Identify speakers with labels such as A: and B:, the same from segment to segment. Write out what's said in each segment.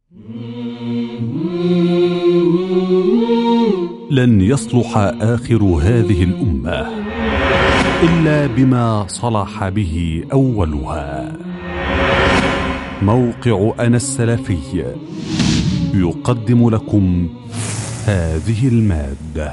A: لن يصلح اخر هذه الامه الا بما صلح به اولها موقع انا السلفي يقدم لكم هذه الماده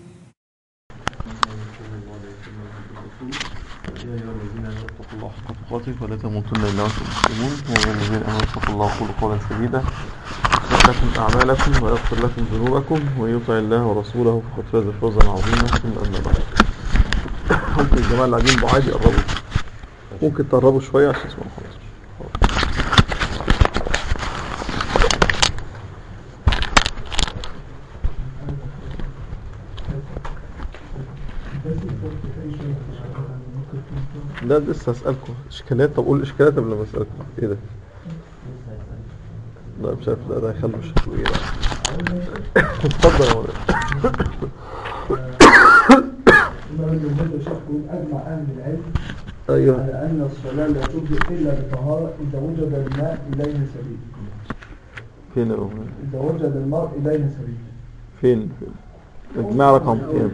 B: يا أيها الذين آمنوا اتقوا الله حق تقاته ولا تموتن إلا وأنتم مسلمون ويا أيها الذين آمنوا اتقوا الله وقولوا قولا سديدا يصلح لكم أعمالكم ويغفر لكم ذنوبكم ومن يطع الله ورسوله فقد فاز فوزا عظيما ثم أما بعد ممكن الجماعة اللي قاعدين بعاد يقربوا ممكن تقربوا شوية عشان تسمعوا خلاص لا لسه هسألكم إشكالات طب قول الإشكالات قبل ما أسألكم إيه ده؟ لا مش عارف لا ده هيخلوا شكله إيه ده اتفضل يا مولانا
C: إمام الجمهور الشيخ يقول أجمع أهل العلم
B: أيوه
C: على أن الصلاة لا تجزئ إلا بطهارة إذا وجد الماء إليه سبيل
B: فين يا مولانا؟
C: إذا وجد الماء إليه سبيل
B: فين فين اجماع رقم كام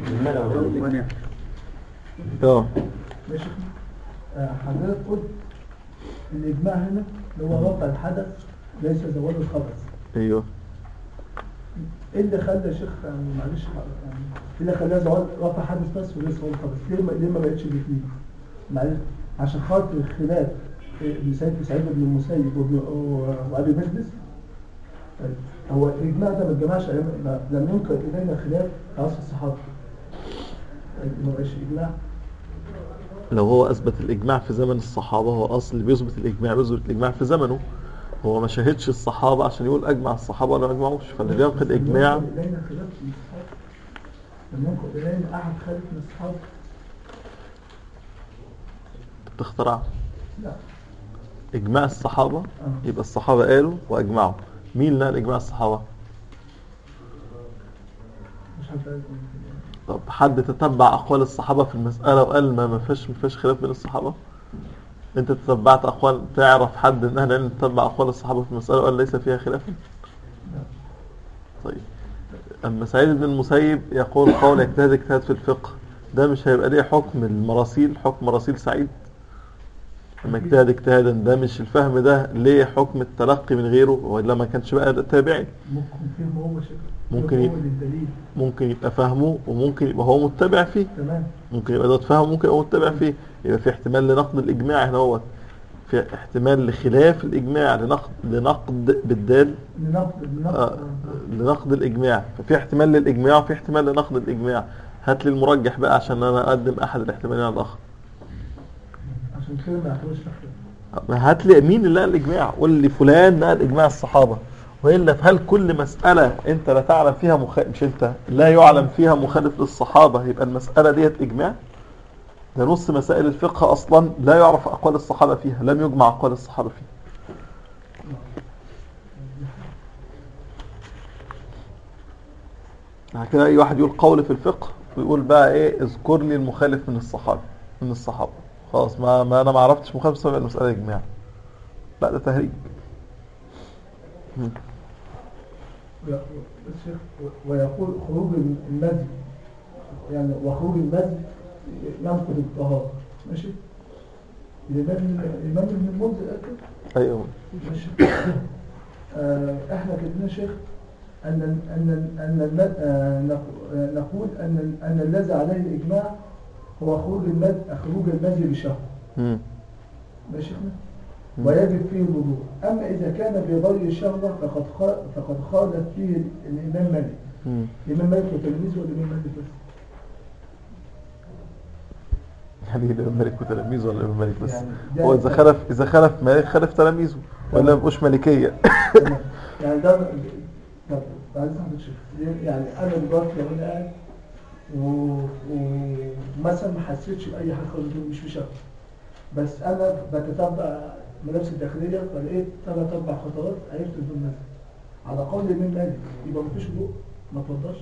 B: اه
C: ماشي آه، حضرتك قلت الإجماع هنا اللي هو رفع الحدث ليس زوال الخبث
B: ايوه
C: إيه اللي خلى يا شيخ يعني معلش يعني إيه اللي خلاه زوال رفع حدث بس وليس زوال الخبث ليه ما ليه ما بقتش الاثنين معلش عشان خاطر الخلاف ابن سعيد سعيد بن المسيب وابن و- وابي مجلس طيب، هو الاجماع ده ما اتجمعش أيام- ما- لم ينقل الينا خلاف في عصر الصحابه طيب، ما بقاش اجماع
B: لو هو اثبت الاجماع في زمن الصحابه هو اصل اللي بيثبت الاجماع بيثبت الاجماع في زمنه هو ما شاهدش الصحابه عشان يقول اجمع الصحابه ولا ما اجمعوش فاللي بينقل اجماع
C: لم ينقل الينا خلاف من الصحابه لم ينقل الينا احد خالف من الصحابه
B: بتخترع
C: لا
B: اجماع الصحابه
C: آه.
B: يبقى الصحابه قالوا واجمعوا مين اللي نقل اجماع الصحابه
C: مش عارف أقول.
B: طب حد تتبع اقوال الصحابه في المساله وقال ما ما فيش ما فيش خلاف بين الصحابه انت تتبعت اقوال تعرف حد من اهل العلم تتبع اقوال الصحابه في المساله وقال ليس فيها خلاف
C: لا.
B: طيب اما سعيد بن المسيب يقول قول اجتهاد اجتهاد في الفقه ده مش هيبقى ليه حكم المراسيل حكم مراسيل سعيد اما اجتهاد اجتهادا ده مش الفهم ده ليه حكم التلقي من غيره ولا ما كانش بقى تابعي
C: ممكن فهم هو شكل
B: ممكن
C: هو
B: يبقى-
C: للدليل
B: ممكن يبقى فهمه وممكن يبقى هو متبع فيه
C: تمام
B: ممكن يبقى ده تفهم ممكن يبقى متبع فيه يبقى في احتمال لنقد الاجماع هنا هو في احتمال لخلاف الاجماع لنقد لنقد بالدال
C: لنقد لنقد
B: آه لنقد الاجماع ففي احتمال للاجماع وفي احتمال لنقد الاجماع هات لي المرجح بقى عشان انا اقدم احد الاحتمالين على الاخر
C: عشان كده ما يعتبرش تحريم
B: هات لي مين اللي نقل الاجماع قول لي فلان نقل اجماع الصحابه والا هل كل مساله انت لا تعلم فيها مخ... مش انت لا يعلم فيها مخالف للصحابه يبقى المساله ديت اجماع ده نص مسائل الفقه اصلا لا يعرف اقوال الصحابه فيها لم يجمع اقوال الصحابه فيها بعد كده اي واحد يقول قول في الفقه ويقول بقى ايه اذكر لي المخالف من الصحابه من الصحابه خلاص ما, ما انا ما عرفتش مخالف الصحابه يبقى المساله اجماع لا ده تهريج مم.
C: الشيخ ويقول خروج المزي يعني وخروج المزي ينقض الطهارة ماشي الإمام الإمام ابن المنذر قال كده
B: ايوه
C: ماشي آه، احنا كده يا شيخ ان ان ان الم- آه، نق- آه، نقول ان ان الذي عليه الاجماع هو خروج المد خروج المزي بشهوه
B: مم.
C: ماشي احنا
B: مم.
C: ويجب فيه الوضوء اما اذا كان بغير الشهوه فقد خا- فقد خالف فيه الامام مالك
B: مم.
C: الامام مالك وتلميذه والامام مالك بس
B: يعني الامام مالك وتلاميذه ولا الامام مالك بس
C: يعني ده-
B: هو اذا خلف اذا خلف مالك خلف تلاميذه ولا ما يبقوش مالكيه
C: تمام. يعني ده طب عايز احمد شيخ يعني انا دلوقتي لو انا قاعد و- ومثلا ما حسيتش باي حاجه خالص مش في شهوه بس انا بتتبع ملابسي الداخليه فلقيت ثلاث اربع خطوات عرفت دول مثلا على قول الامام مالك يبقى مفيش وضوء ما توضاش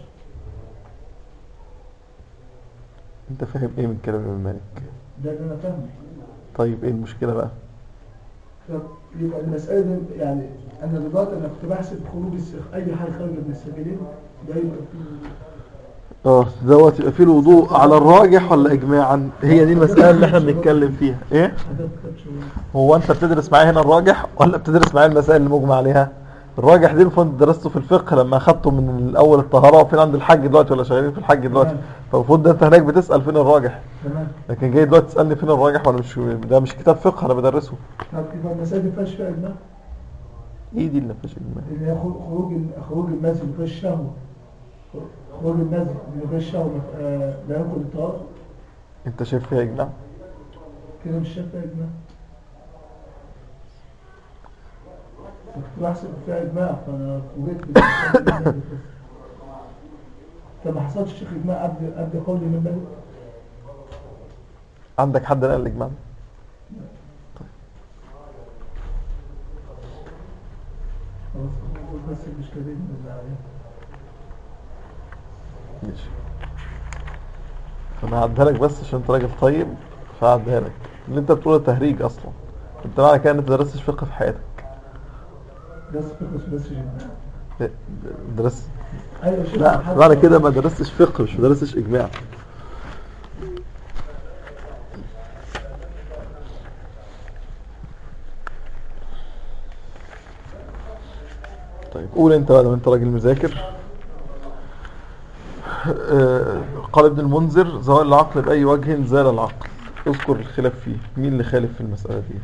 B: انت فاهم ايه من كلام الامام مالك
C: ده اللي انا فاهمه
B: طيب ايه المشكله بقى
C: طب يبقى المسألة دي يعني أنا دلوقتي أنا كنت بحسب خروج الس- أي حاجة خارجة من السبيلين ده يبقى في
B: اه دوت يبقى فيه الوضوء على الراجح ولا اجماعا هي دي المسألة اللي احنا بنتكلم فيها ايه
C: حاجات كتاب شوية
B: هو انت بتدرس معايا هنا الراجح ولا بتدرس معايا المسائل اللي مجمع عليها الراجح دي المفروض درسته في الفقه لما اخدته من الاول الطهارة وفين عند الحج دلوقتي ولا شغالين في الحج دلوقتي
C: تمام.
B: فالمفروض ده انت هناك بتسأل فين الراجح
C: تمام
B: لكن جاي دلوقتي تسألني فين الراجح ولا مش ده مش كتاب فقه انا بدرسه
C: طب يبقى المسألة دي فيهاش فيها إجماع
B: ايه دي اللي مفيش اجماع
C: اللي هي خروج خروج ال- خروج المزي اللي فيهاش شهوة خروج المزي اللي فيهاش شهوة آه، لا ينقل الطهارة
B: انت شايف فيها اجماع
C: كده مش شايف فيها إجماع كنت بحسب فيها إجماع فأنا فوجئت بالإجماع. فما حصلش شيخ إجماع قبل قبل قولي من مالك
B: عندك حد قال الاجماع ده؟
C: خلاص بس الإشكالية اللي عليها
B: ماشي انا هعديها لك بس عشان انت راجل طيب فهعديها لك اللي انت بتقوله تهريج اصلا انت معنى كده ان انت درستش فقه في حياتك
C: بس فكرة بس إجماع
B: درست
C: أيوة شيخ
B: لا
C: محمد.
B: معنى كده ما درستش فقه مش ما درستش اجماع طيب قول انت بقى لو انت راجل مذاكر آه، قال ابن المنذر زوال العقل بأي وجه زال العقل اذكر الخلاف فيه مين اللي خالف في المسألة دي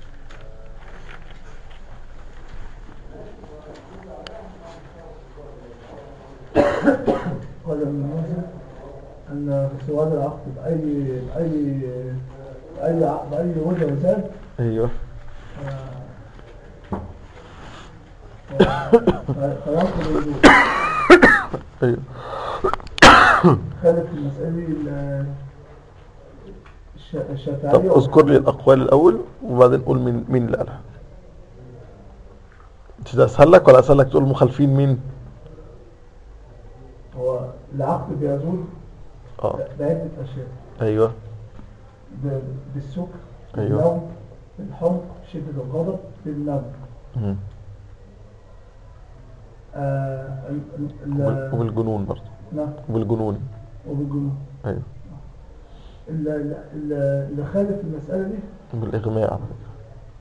C: قال ابن المنذر أن سؤال العقد بأي بأي بأي ع- بأي وجه وزاد
B: ايوه
C: فينقل الوضوء
B: ايوه
C: خالف المسألة ال- الش-
B: طب
C: الشافعية
B: اذكر لي الاقوال الاول وبعدين قول مين مين اللي قالها مش ده اسهل لك ولا اسهل لك تقول مخالفين مين
C: هو العقد بيزول
B: اه
C: بعدة أشياء
B: ايوه
C: ب- بالسكر
B: أيوة.
C: بالنوم بالحمق شدة الغضب بالنوم
B: مم.
C: آه، ال- ال-
B: وبال-
C: ال-
B: وبالجنون برضه
C: نعم
B: وبالجنون
C: وبالجنون
B: ايوه
C: ال- ال- ال- اللي خالف المسألة دي
B: وبالاغماء على فكره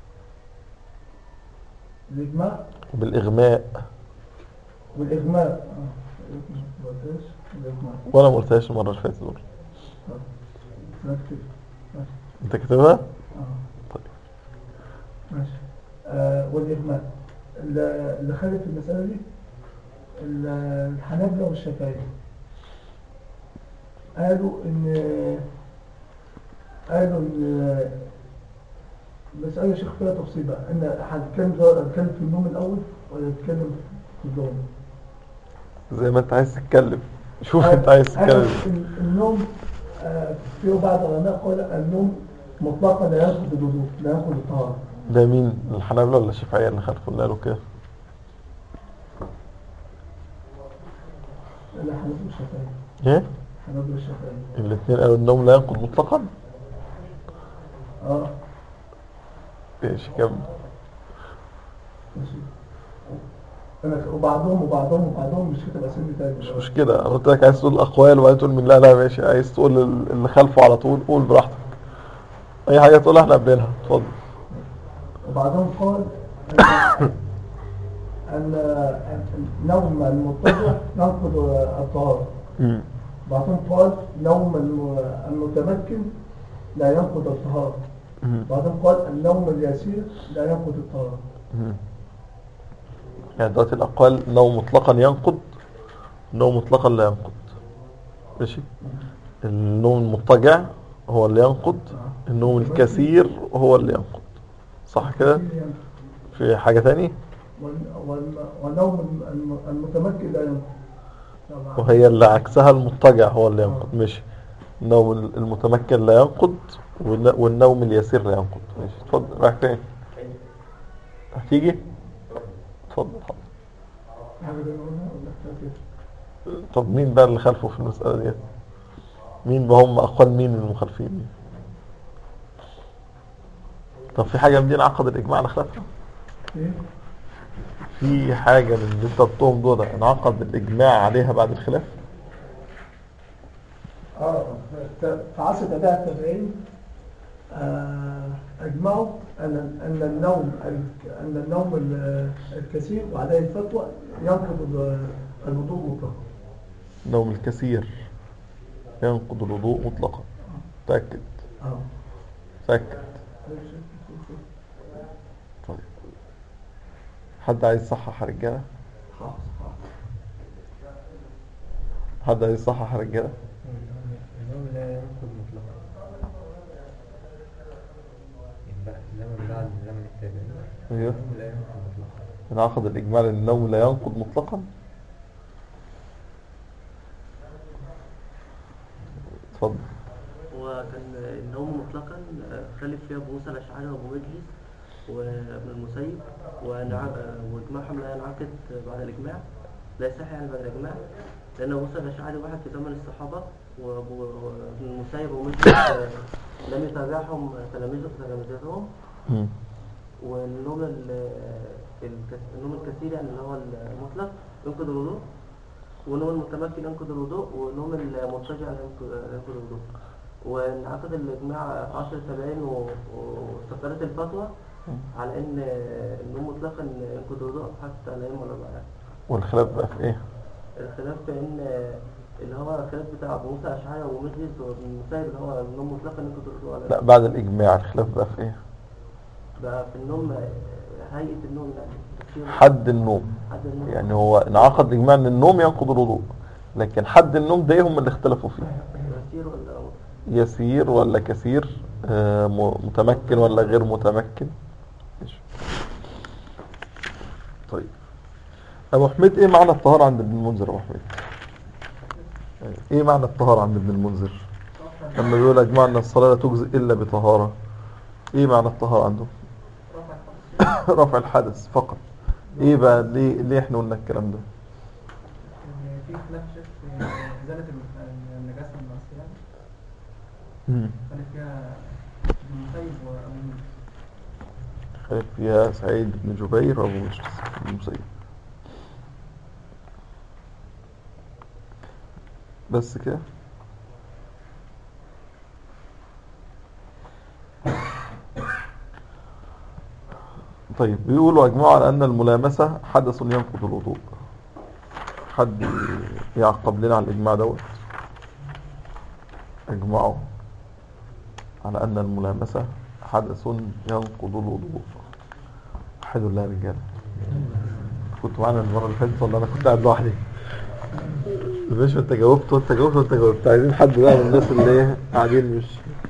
C: الإجماع
B: وبالاغماء
C: والإغماء آه، ما قلتهاش، الإغماء
B: وانا ما قلتهاش المره اللي فاتت دول
C: نكتب ماشي
B: انت كاتبها
C: آه.
B: طيب
C: ماشي آه والإغماء اللي اللي خالف المسألة دي ال- الحنابلة والشافعية قالوا إن قالوا إن المسألة شيخ فيها تفصيل بقى إن هنتكلم هنتكلم في النوم الأول ولا نتكلم في النوم؟
B: زي ما انت عايز تتكلم شوف انت عايز
C: قالوا
B: تتكلم
C: إن النوم آه، في بعض العلماء قال النوم مطلقا لا ينقض الوضوء لا ينقض الطهارة
B: ده مين الحنابلة ولا الشافعية اللي خلفوا اللي قالوا كده
C: لا حنابلة الشافعية
B: ايه
C: حنابلة الشافعية
B: الاثنين قالوا النوم لا ينقض مطلقا
C: اه
B: ايش كم
C: ماشي انا وبعضهم وبعضهم وبعضهم مش كتب اسامي تاني
B: مش مشكلة انا قلت لك عايز تقول الاقوال وبعدين تقول من لا لا ماشي عايز تقول ال- اللي خلفه على طول قول براحتك اي حاجة تقولها احنا قابلينها اتفضل
C: وبعضهم قال ان ان أن نوم المضطجع ينقض الطهارة
B: مم.
C: بعضهم قال نوم الم- المتمكن لا ينقض الطهارة
B: مم.
C: بعضهم قال النوم اليسير لا ينقض الطهارة
B: مم. يعني دلوقتي الاقوال نوم مطلقا ينقض نوم مطلقا لا ينقض ماشي النوم المضطجع هو اللي ينقض النوم الكثير هو اللي ينقض صح كده في حاجة تاني
C: وال- وال- ونوم الم- المتمكن لا ينقض طبعا.
B: وهي اللي عكسها المضطجع هو اللي ينقض ماشي النوم المتمكن لا ينقض والن- والنوم اليسير لا ينقض ماشي اتفضل رايح فين هتيجي اتفضل حاضر
C: حاجة تانية أقولها ولا كفاية كده؟
B: طب مين بقى اللي خلفه في المسألة ديت مين بقى هم أقوال مين المخالفين دي طب في حاجة من دي انعقد الإجماع على خلافها
C: ايه
B: في حاجة من اللي انت قلتهم دول انعقد الإجماع عليها بعد الخلاف
C: اه ف- في عصر تابع التابعين آه، اجمعوا ان ان النوم ال- ان النوم ال- الكثير وعليه الفتوى ينقض ال- الوضوء مطلقا
B: النوم الكثير ينقض الوضوء مطلقا تأكد
C: اه
B: تأكد طيب حد عايز يصحح يا رجالة
C: حافظ حافظ
B: حد عايز يصحح يا رجالة
D: النوم لا ينقض مطلقا يبقى الزمن بعد زمن التابعين
B: ايوه
D: النوم لا ينقض مطلقا
B: انعقد الإجماع لأن النوم لا ينقض مطلقا اتفضل
E: وكان النوم مطلقا خالف فيها ابو موسى الاشعري وابو مجلس وابن المسيب ونع- واجماعهم لا ينعقد بعد الاجماع لا يصح يعني بعد الاجماع لان ابو موسى الاشعري واحد في زمن الصحابه وابو ابن المسيب وابو مجلس لم يتابعهم تلاميذه تلاميذهم
B: مم.
E: والنوم ال- الك- النوم الكثير يعني اللي هو المطلق ينقض الوضوء والنوم المتمكن ينقض الوضوء والنوم المضطجع ينقض ينقض الوضوء وانعقد الاجماع في عشر التابعين و- واستقرت الفتوى على ان النوم مطلقا ينقض الوضوء حتى لا يوم ولا بعد
B: والخلاف بقى في ايه
E: الخلاف في ان اللي هو الخلاف بتاع ابو موسى الاشعري وابو مجلس وابن المسيب اللي هو النوم مطلقا ينقض الوضوء ولا
B: لا بعد الإجماع الخلاف بقى في ايه
E: بقى في النوم هيئه النوم يعني تفسير
B: حد النوم
E: حد النوم
B: يعني هو انعقد الإجماع ان النوم ينقض الوضوء لكن حد النوم ده هم اللي اختلفوا فيه
E: يسير ولا
B: يسير ولا كثير آه، م- متمكن ولا غير متمكن ماشي. طيب ابو حميد ايه معنى الطهارة عند ابن المنذر ابو حميد ايه معنى الطهارة عند ابن المنذر لما بيقول اجمع ان الصلاة لا تجزئ الا بطهارة ايه معنى الطهارة عنده رفع الحدث فقط ايه بقى ليه ليه احنا قلنا الكلام ده
F: في خلاف شيخ في إزالة الم- النجاسة من الصيام
B: مم.
F: كانت فيها ابن المسيب وأبو مجلس.
B: خالف فيها سعيد بن جبير وابو مجلس بن المسيب بس كده طيب بيقولوا اجمعوا على ان الملامسة حدث ينقض الوضوء حد يعقب لنا على الاجماع دوت اجمعوا على ان الملامسة حدث ينقض الوضوء وحد الله يا رجاله كنت معانا المرة اللي فاتت ولا انا كنت قاعد لوحدي مش انت جاوبت وانت جاوبت وانت جاوبت عايزين حد بقى من الناس اللي ايه قاعدين مش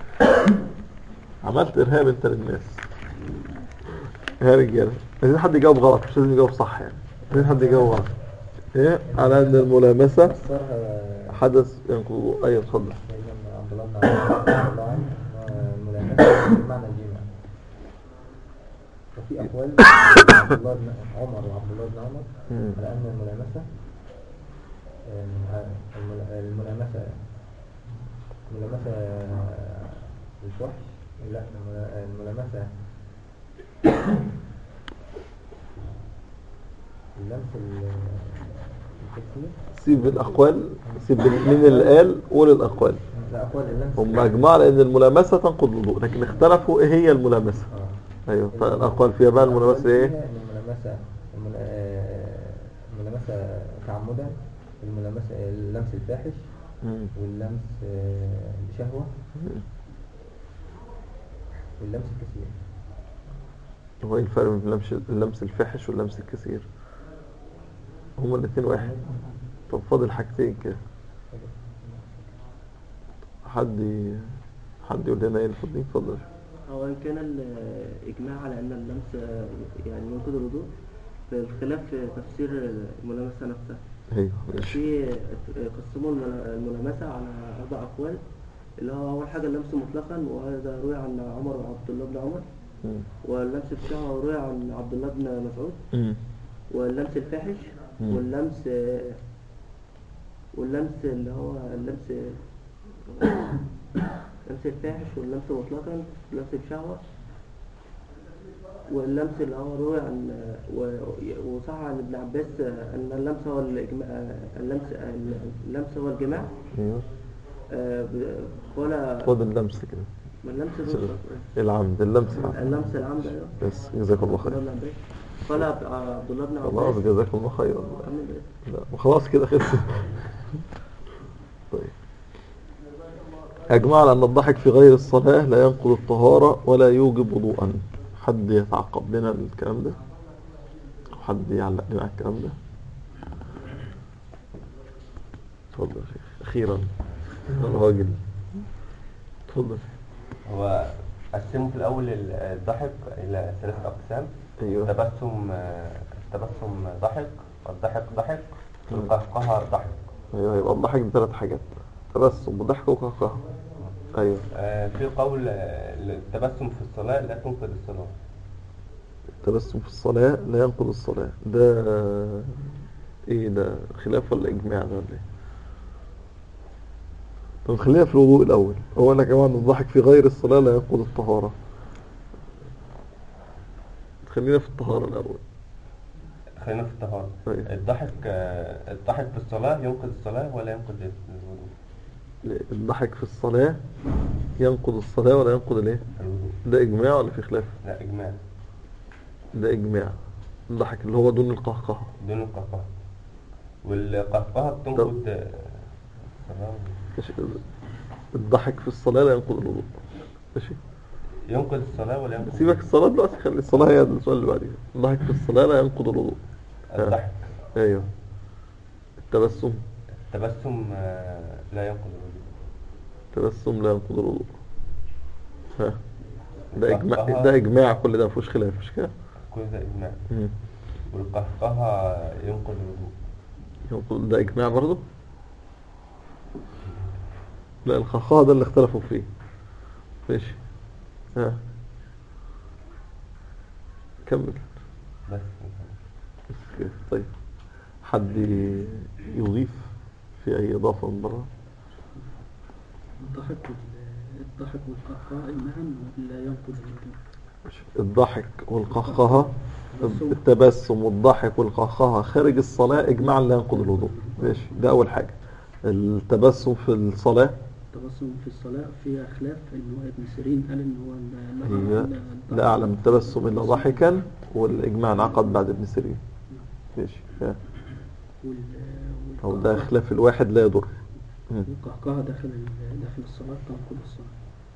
B: عملت ارهاب انت للناس يا رجاله عايزين حد يجاوب غلط مش لازم يجاوب صح يعني عايزين حد يجاوب غلط ايه على ان الملامسة
D: فسرها
B: حدث ينقض ايوه اتفضل
D: سيدنا عبد الله بن عمر رضي الله عنه الملامسة بمعنى الجماع وفي أقوال عبد الله بن عمر وعبد الله بن عمر
B: مم.
D: على أن الملامسة آم، المل- الملامسة الملامسة الفحش لا الملا- الملامسة اللمس ال- الكثير
B: سيب الاقوال سيب مين اللي قال قول الاقوال
D: لا أقوال اللمس
B: هم اجمعوا على ان الملامسه تنقض الوضوء لكن اختلفوا ايه هي الملامسه
D: آه.
B: ايوه فالاقوال فيها بقى الملامسه ايه
D: فيها إن الملامسة المل- آه، الملامسة تعمدا الملامسة اللمس الفاحش
B: مم.
D: واللمس آه، بشهوة واللمس الكثير
B: هو ايه الفرق بين اللمس اللمس الفاحش واللمس الكثير هما الاثنين واحد طب فاضل حاجتين كده حد ي- حد يقول لنا ايه الفاضلين اتفضل
E: هو إن كان الإجماع على أن اللمس يعني ينقض الوضوء فالخلاف في تفسير الملامسة نفسها
B: ايوه ماشي
E: في قسموا المل- الملامسة على أربع أقوال اللي هو أول حاجة اللمس مطلقا وهذا روي عن عمر وعبد الله بن عمر
B: مم.
E: واللمس بشهوة روي عن عبد الله بن مسعود
B: مم.
E: واللمس الفاحش
B: مم.
E: واللمس واللمس اللي هو اللمس اللمس الفاحش واللمس مطلقا واللمس بشهوة واللمس اللي هو روي عن و- وصح عن ابن عباس ان اللمس هو الإجماع اللمس اللمس هو الجماع
B: ايوه
E: آه، ب- قال
B: خد اللمس كده
E: ما اللمس ده
B: العمد اللمس العمد
E: اللمس العمد ايوه
B: بس جزاك الله
E: عبد الله
B: خير
E: بن عباس قال عبد عبد الله بن
B: خلاص
E: عباس
B: جزاك الله خير والله.
E: كمل بس.
B: لا خلاص كده خلص طيب أجمع على أن الضحك في غير الصلاة لا ينقض الطهارة ولا يوجب وضوءا حد يتعقب لنا الكلام ده حد يعلق لنا على الكلام ده اتفضل يا شيخ أخيرا الراجل اتفضل
G: هو قسموا في الأول الضحك إلى ثلاثة أقسام
B: أيوه
G: تبسم آه، تبسم ضحك والضحك ضحك والقهقهة ضحك
B: أيوه يبقى الضحك بثلاث حاجات تبسم وضحك وقهقه أيوه
G: آه، في قول آه، التبسم في الصلاة لا تنقض الصلاة
B: التبسم في الصلاة لا ينقض الصلاة ده ايه ده خلاف ولا اجماع ده ولا ايه طب خلينا في الوضوء الاول هو انا كمان الضحك في غير الصلاة لا ينقض الطهارة خلينا في الطهارة الاول
G: خلينا في الطهارة
B: طيب.
G: الضحك آه، الضحك في الصلاة ينقض الصلاة ولا ينقض الوضوء
B: الضحك في الصلاة ينقض الصلاة ولا ينقض الايه
G: الوضوء
B: ده اجماع ولا في خلاف
G: لا إجماع
B: ده اجماع الضحك اللي هو دون القهقه
G: دون القهقهة والقهقهة بتنقض آه، الصلاة
B: ماشي الضحك في الصلاة لا ينقض الوضوء ماشي
G: ينقض الصلاة ولا ينقض
B: سيبك الصلاة دلوقتي خلي الصلاة هي السؤال اللي بعديه الضحك في الصلاة لا ينقض الوضوء
G: الضحك
B: ايوه التبسم
G: التبسم آه، لا ينقض الوضوء
B: التبسم لا ينقض الوضوء ها ده اجماع ده اجماع كل ده ما فيهوش خلاف مش كده
G: كل ده إجماع
B: مم.
G: والقهقهة ينقض الوضوء
B: ينقض ده اجماع برضه لا الخخاء ده اللي اختلفوا فيه ماشي ها كمل
G: بس
B: طيب حد يضيف في اي اضافه من بره
H: الضحك وال- الضحك والقهقه معا ولا ينقض الوضوء
B: الضحك والقهقهة التبسم والضحك والقهقهة خارج الصلاة إجماعا لا ينقض الوضوء ماشي ده أول حاجة التبسم في الصلاة
H: التبسم في الصلاة فيها خلاف إن هو ابن سيرين قال إن هو ال-
B: هي
H: ال-
B: لا أعلم التبسم إلا ضحكا والإجماع انعقد بعد ابن سيرين ماشي ها.
H: وال-
B: أو ده
H: والقهقهة-
B: خلاف الواحد لا يضر مم.
H: والقهقهة داخل ال- داخل الصلاة تنقض الصلاة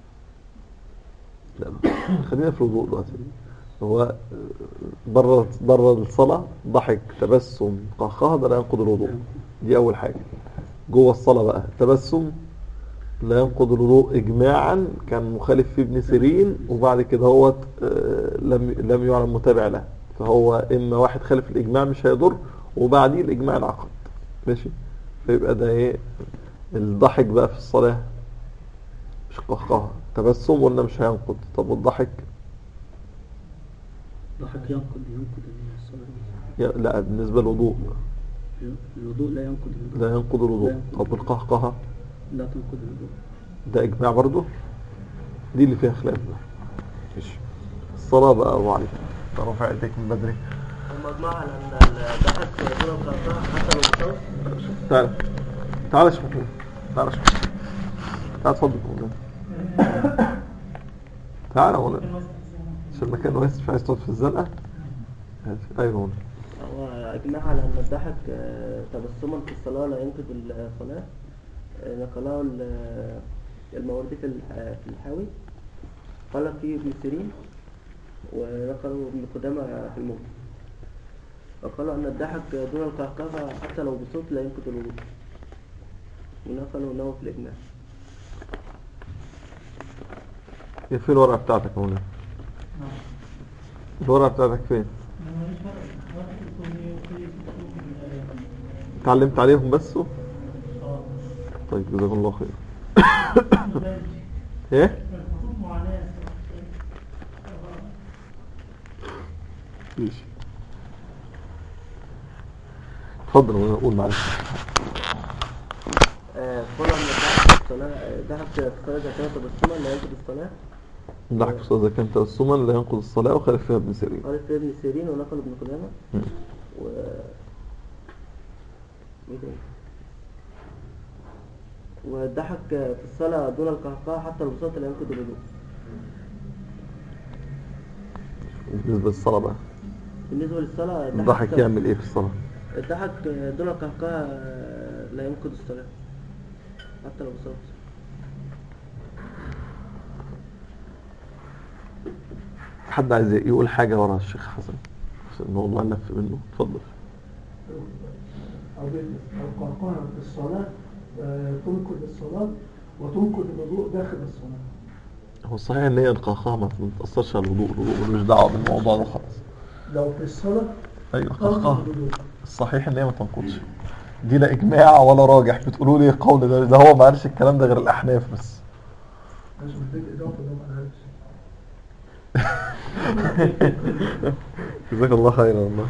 B: لا خلينا في الوضوء دلوقتي هو بره بره الصلاة ضحك تبسم قهقهة ده لا ينقض الوضوء دي أول حاجة جوه الصلاة بقى تبسم لا ينقض الوضوء إجماعا كان مخالف في ابن سيرين وبعد كده هو آه، لم لم يعلم متابع له فهو إما واحد خالف الإجماع مش هيضر وبعديه الإجماع انعقد ماشي فيبقى ده إيه الضحك بقى في الصلاة مش قهقهة تبسم ولا مش هينقض طب والضحك
H: الضحك ينقض ينقض الصلاة
B: يا- لا بالنسبة للوضوء
H: الوضوء لا ينقض الوضوء
B: لا ينقض الوضوء طب القهقهة
H: لا تنقض الوضوء
B: ده إجماع برضو دي اللي فيها خلاف بقى ماشي الصلاة بقى أبو علي أنت رافع ايديك من بدري
E: المجموعة على أن الضحك دون القهقهة حتى لو بصوت
B: تعال تعال يا شمحون تعال يا شمحون تعال اتفضل يا مولانا تعال يا مولانا عشان المكان واسع مش عايز تقعد في الزنقة ماشي. ايوه مولانا
E: هو إجماع على أن الضحك آه، تبسما في الصلاة لا ينقض الصلاة آه، نقله ال- الماوردي في الح- في الحاوي قال فيه ابن سيرين ونقله ابن قدامة في المغني وقالوا أن الضحك دون القهقهة حتى لو بصوت لا ينقض الوضوء ونقلوا أنه في الإجماع
B: هي فين الورقة بتاعتك يا مولانا الورقة بتاعتك فين اتعلمت عليهم بس طيب جزاكم الله خير ايه ماشي اتفضل وانا اقول معلش
E: آه، قال أن الضحك في الصلاة آه، ضحك في الصلاة إذا كان تبسما لا ينقض الصلاة
B: ضحك في الصلاة إذا كان تبسما لا ينقض الصلاة وخالف فيها ابن سيرين
E: قال فيها ابن سيرين ونقل ابن قدامة
B: مم.
E: و ايه تاني؟ والضحك في الصلاة دون القهقه حتى الوسط لا ينقض الوضوء
B: بالنسبة للصلاة بقى
E: بالنسبة للصلاة
B: الضحك يعمل إيه في الصلاة
E: الضحك دون القهقه لا ينقض الصلاة حتى لو وصلت
B: حد عايز يقول حاجة ورا الشيخ حسن عشان إن هو الله لف منه اتفضل
C: أو القهقهة في الصلاة آه، تنقض الصلاة وتنقض الوضوء داخل الصلاة
B: هو صحيح ان هي القهقهه ما تاثرش على الوضوء الوضوء ملوش دعوه بالموضوع ده خالص
C: لو في الصلاة
B: ايوه
C: تنقض
B: قهقهه
C: الوضوء
B: الصحيح ان هي ما تنقضش دي لا اجماع ولا راجح بتقولوا لي قول ده ده هو ما قالش الكلام ده غير الاحناف بس
C: مش محتاج إضافة ده ما قالهاش
B: جزاك الله خيرا والله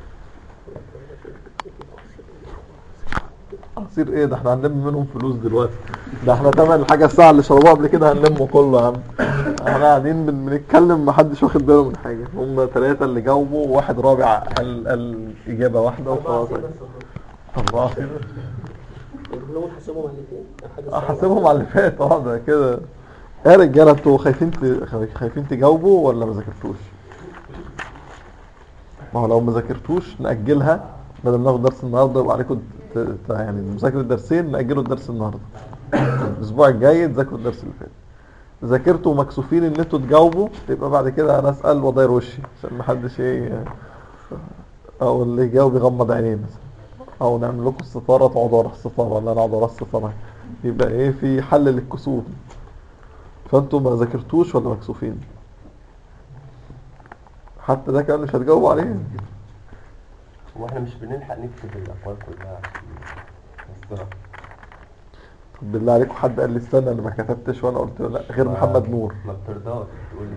B: عصير ايه ده احنا هنلم منهم فلوس دلوقتي ده احنا تمن الحاجة الساعة اللي شربوها قبل كده هنلمه كله يا عم احنا قاعدين بن- بنتكلم محدش واخد باله من حاجة هم ثلاثة اللي جاوبوا وواحد رابع قال قال إجابة واحدة وخلاص أربعة كده
E: كلهم حسبهم على الاثنين حاجة
B: احاسبهم على اللي فات اه ده كده يا رجاله انتوا خايفين ت... خايفين تجاوبوا ولا ما ذاكرتوش؟ ما هو لو ما ذاكرتوش نأجلها بدل ما ناخد درس النهارده يبقى عليكم ت... ت... يعني مذاكرة الدرسين نأجلوا الدرس النهارده الأسبوع الجاي تذاكروا الدرس اللي فات ذاكرتوا ومكسوفين ان انتوا تجاوبوا يبقى بعد كده انا اسال واداير وشي عشان ما حدش ايه او اللي يجاوب يغمض عينيه مثلا او نعمل لكم الستاره تقعدوا ورا الستاره ولا انا اقعد ورا الستاره يبقى ايه في حل للكسوف فانتوا ما ذاكرتوش ولا مكسوفين حتى ده كمان مش هتجاوبوا عليه
G: هو احنا مش بنلحق نكتب الاقوال كلها مسطرة
B: طب بالله عليكم حد قال لي استنى انا ما كتبتش وانا قلت له لا غير محمد نور
G: ما بترضاش تقول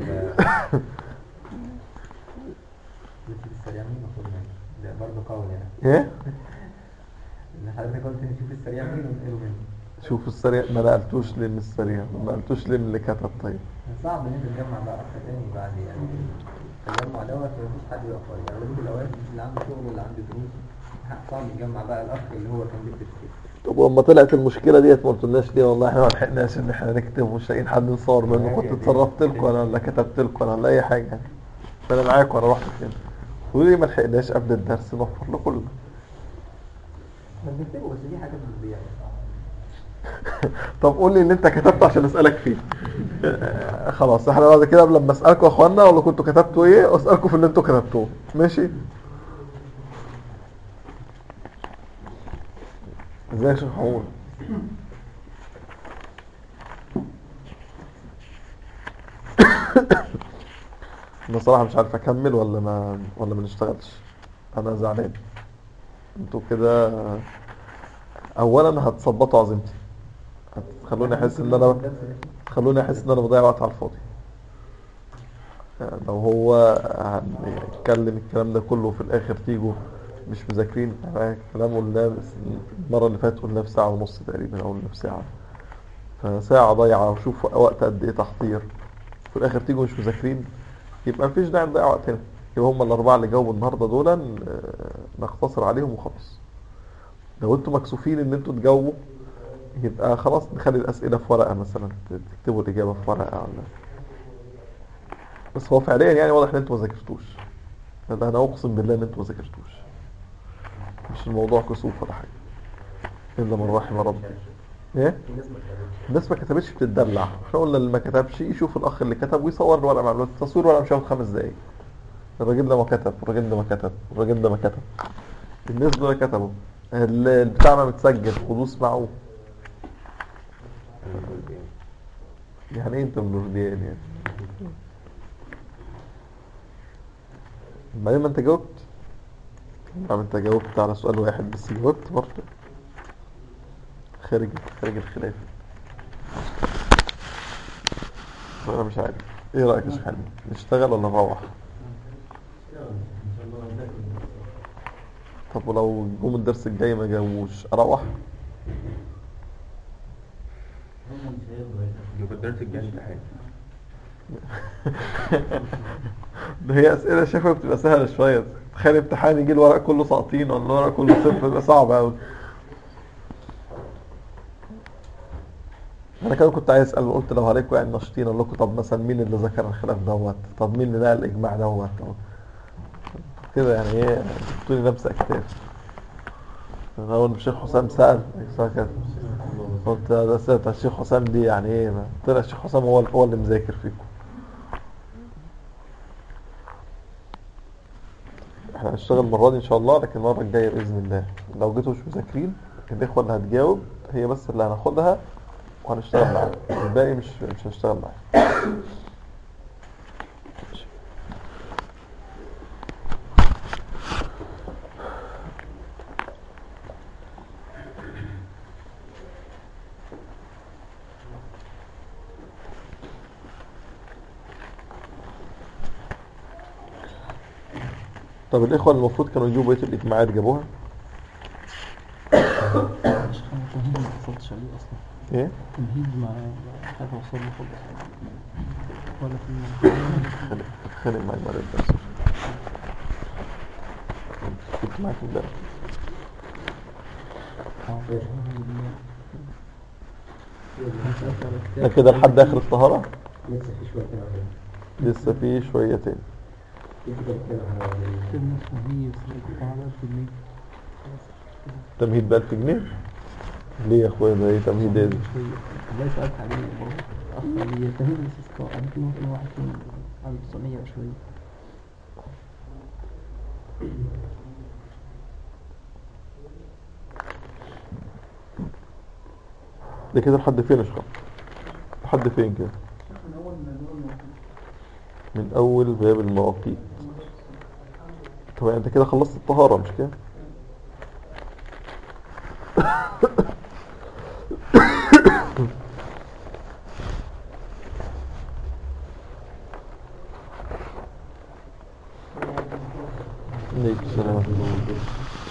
D: نشوف السريع مين المفروض منه ده برضه قول يعني
B: ايه
D: ان حضرتك قلت نشوف السريع مين ونقله منه
B: شوف السريع ما نقلتوش ليه من السريع ما نقلتوش ليه من اللي كتب طيب
D: صعب ان انت تجمع بقى اخ تاني بعد يعني التجمع دوت مفيش حد يقف ورا يعني اغلبيه الاوقات اللي عنده شغل واللي عنده دروس صعب يجمع بقى الاخ اللي هو كان بيكتب كده
B: طب ولما طلعت المشكله ديت ما قلتلناش ليه والله احنا ما لحقناش ان احنا نكتب ومش لاقيين حد نصور منه كنت اتصرفت لكم انا ولا كتبت لكم انا ولا اي حاجه يعني فانا معاكم انا رحت فين تقولوا لي ما لحقناش قبل الدرس نوفر له كله
D: احنا بنكتبه بس دي حاجات بتضيع
B: طب قول لي اللي انت كتبته عشان اسالك فيه آه، خلاص احنا بعد كده قبل ما اسالكم يا اخوانا ولا كنتوا كتبتوا ايه اسالكم في اللي انتوا كتبتوه ماشي ازاي يا شيخ حمود انا صراحه مش عارف اكمل ولا ما ولا ما نشتغلش انا زعلان انتوا كده اولا هتثبطوا عزيمتي هتخلوني احس ان انا خلوني احس ان انا بضيع وقت على الفاضي يعني لو هو هيتكلم الكلام ده كله في الاخر تيجوا مش مذاكرين يعني كلام قلناه بس المره اللي فاتت قلناه في ساعه ونص تقريبا او قلنا في ساعه فساعه ضايعه وشوف وقت قد ايه تحضير في الاخر تيجوا مش مذاكرين يبقى مفيش داعي نضيع وقتنا يبقى هم الاربعه اللي جاوبوا النهارده دول آه، نقتصر عليهم وخلاص لو انتوا مكسوفين ان انتوا تجاوبوا يبقى خلاص نخلي الاسئله في ورقه مثلا تكتبوا الاجابه في ورقه ولا بس هو فعليا يعني واضح ان انتوا ما ذاكرتوش ده انا اقسم بالله ان انتوا ما ذاكرتوش مش الموضوع كسوف ولا حاجه الا من رحم ربي ايه الناس ما كتبتش بتتدلع احنا قلنا اللي ما كتبش يشوف الاخ اللي كتب ويصور الورقه مع الوقت تصوير ورقه مش هياخد خمس دقايق الراجل ده ما كتب الراجل ده ما كتب الراجل ده ما كتب الناس دول كتبوا ال- البتاع ما متسجل خدوه اسمعوه يعني ايه انت من نورديان يعني بعدين ما انت جاوبت ما انت جاوبت على سؤال واحد بس جاوبت برضه خارج خارج الخلاف انا مش عارف ايه رايك يا شيخ حلمي نشتغل ولا نروح طب ولو جم الدرس الجاي ما جاوبوش اروح
G: يبقى الدرس الجاي امتحان
B: ده هي اسئله شايفها بتبقى سهله شويه تخيل امتحان يجي الورق كله ساقطين ولا الورق كله صفر يبقى صعب قوي انا كده كنت عايز اسال قلت لو عليكم يعني ناشطين اقول لكم طب مثلا مين اللي ذكر الخلاف دوت طب مين اللي نقل الاجماع دوت طب كده يعني ايه حطوني لمسه اكتاف انا اول ما الشيخ حسام سال سأل كده قلت ده السنه بتاع الشيخ حسام دي يعني ايه ما طلع الشيخ حسام هو هو اللي مذاكر فيكم احنا هنشتغل المره دي ان شاء الله لكن المره الجايه باذن الله لو جيتوا مش مذاكرين الاخوه اللي هتجاوب هي بس اللي هناخدها وهنشتغل معاها الباقي مش مش هنشتغل معاها طب الاخوه اللي المفروض كانوا يجيبوا بقيه الاجماعات جابوها
H: مش تمهيد ما وصلتش عليه اصلا
B: ايه
H: تمهيد ما حاجه وصل له خالص ولا في
B: اتخانق اتخانق مع المرة الدرس كنت معاك امبارح ده كده لحد اخر الطهارة
D: لسه في شوية كده عليه.
B: لسه في شويتين
D: في كده بتكلم على
H: كلمة تمهيد كنت على الجنيه
B: تمهيد ب 1000 جنيه ليه يا اخويا ده ايه تمهيد ايه ده؟
H: والله سألت عليه برضه أخ لي تمهيد الاستسقاء أنا في ممكن واحد فيهم عنده 900 وشوية
B: ده كده لحد فين يا شيخ لحد فين كده
C: من اول ما نقول
B: من اول باب المواقيت طب يعني انت كده خلصت الطهارة مش كده عليكم السلام ورحمة الله وبركاته.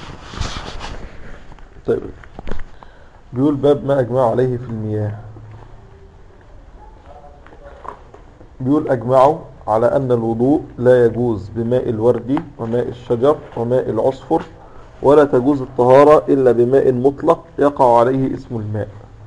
B: طيب بيقول باب ما أجمعوا عليه في المياه بيقول أجمعوا على أن الوضوء لا يجوز بماء الورد وماء الشجر وماء العصفر ولا تجوز الطهارة إلا بماء مطلق يقع عليه اسم الماء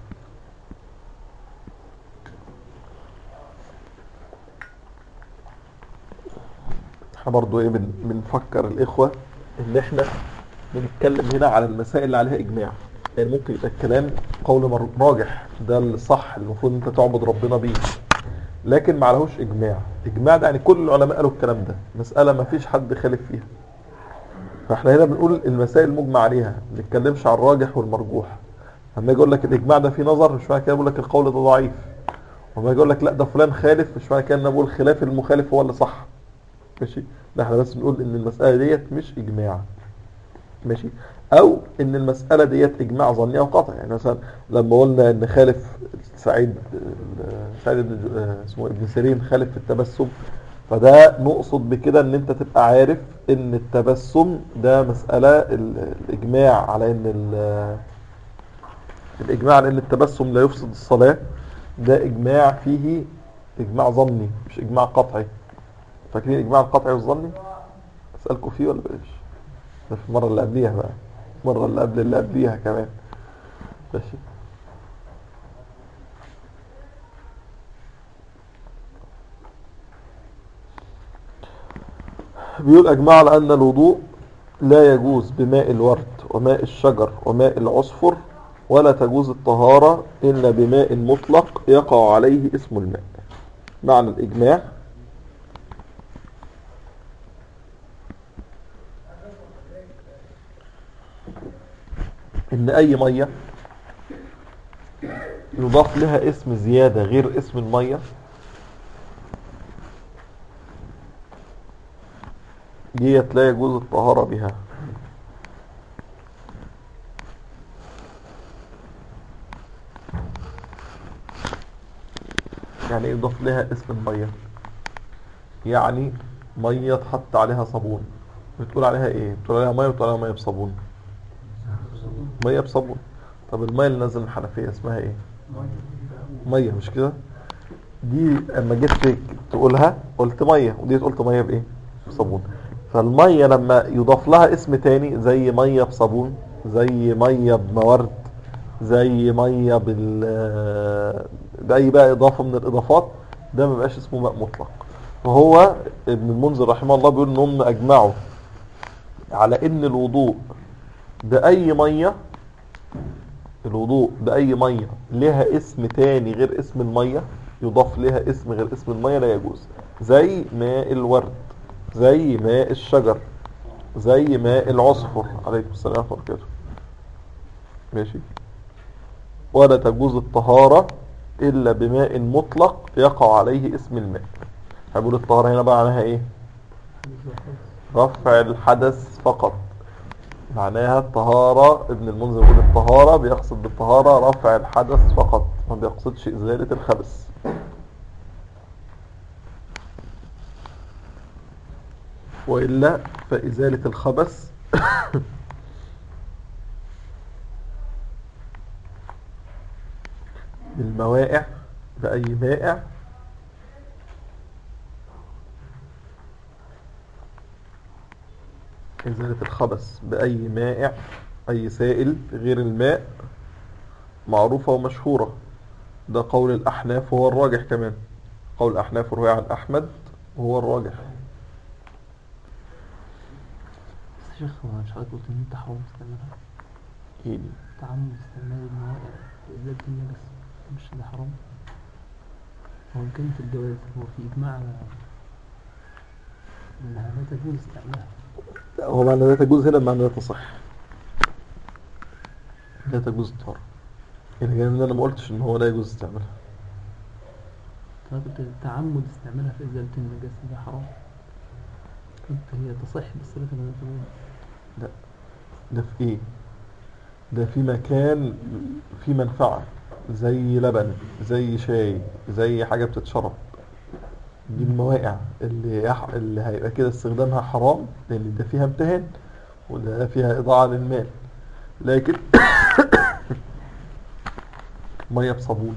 B: احنا برضو ايه بن- بنفكر الإخوة إن احنا بنتكلم هنا على المسائل اللي عليها إجماع يعني ممكن يبقى الكلام قول مر- راجح ده الصح المفروض انت تعبد ربنا بيه لكن ما عليهوش اجماع اجماع ده يعني كل العلماء قالوا الكلام ده مسألة ما فيش حد خالف فيها فاحنا هنا بنقول المسائل المجمع عليها ما بنتكلمش عن الراجح والمرجوح لما يجي يقول لك الاجماع ده فيه نظر مش معنى كده بقول لك القول ده ضعيف وما يجي يقول لك لا ده فلان خالف مش معنى كده ان أنا بقول خلاف المخالف هو اللي صح ماشي لا احنا بس بنقول ان المسألة ديت مش اجماع ماشي او ان المسألة ديت اجماع ظني او قطعي يعني مثلا لما قلنا ان خالف سعيد سعيد بن جو- آه، اسمه ابن سيرين خالف في التبسم فده نقصد بكده ان انت تبقى عارف ان التبسم ده مسألة ال- الاجماع على ان ال- الاجماع على ان التبسم لا يفسد الصلاة ده اجماع فيه اجماع ظني مش اجماع قطعي فاكرين الاجماع القطعي والظني اسألكم فيه ولا بلاش ده في المرة اللي قبليها بقى المرة اللي قبل اللي قبليها كمان ماشي بيقول أجمع على أن الوضوء لا يجوز بماء الورد وماء الشجر وماء العصفر ولا تجوز الطهارة إلا بماء مطلق يقع عليه اسم الماء معنى الإجماع إن أي مية يضاف لها اسم زيادة غير اسم المية ديت لا يجوز الطهارة بها يعني إيه يضاف لها اسم المية يعني مية تحط عليها صابون بتقول عليها ايه بتقول عليها مية بتقول عليها مية بصابون مية بصابون طب المية اللي نازل من الحنفية اسمها ايه مية مش كده دي اما جيت تقولها قلت ميه ودي قلت ميه بايه بصابون فالميه لما يضاف لها اسم تاني زي ميه بصابون زي ميه بمورد زي ميه بال باي بقى اضافه من الاضافات ده ما بقاش اسمه ماء مطلق وهو ابن المنذر رحمه الله بيقول ان هم اجمعوا على ان الوضوء باي ميه الوضوء باي ميه لها اسم تاني غير اسم الميه يضاف لها اسم غير اسم الميه لا يجوز زي ماء الورد زي ماء الشجر زي ماء العصفر عليكم السلام ورحمه الله وبركاته ماشي ولا تجوز الطهارة إلا بماء مطلق يقع عليه اسم الماء هقول الطهارة هنا بقى معناها إيه رفع الحدث فقط معناها الطهارة ابن المنذر يقول الطهارة بيقصد بالطهارة رفع الحدث فقط ما بيقصدش إزالة الخبث وإلا فإزالة الخبث بالموائع بأي مائع إزالة الخبث بأي مائع أي سائل غير الماء معروفة ومشهورة ده قول الأحناف وهو الراجح كمان قول الأحناف روي عن أحمد وهو الراجح
H: بس يا شيخ هو مش حضرتك قلت ان انت حرام تستعملها
B: إيه دي؟
H: تعمد استعمال المواقع ازالة النجس مش ده حرام هو إن كان في الجواز هو في إجماع على إنها لا تجوز استعمالها
B: لا، هو معنى لا تجوز هنا معنى لا تصح لا تجوز الطهارة يعني كان انا ما قلتش ان هو لا يجوز استعمالها
H: فأنا قلت تعمد استعمالها في إزالة النجاسة ده حرام قلت هي تصح بس لا تجوز
B: ده في ايه ده في مكان في منفعة زي لبن زي شاي زي حاجة بتتشرب دي المواقع اللي يح... اللي هيبقى كده استخدامها حرام لان ده فيها امتهان وده فيها اضاعة للمال لكن مية بصابون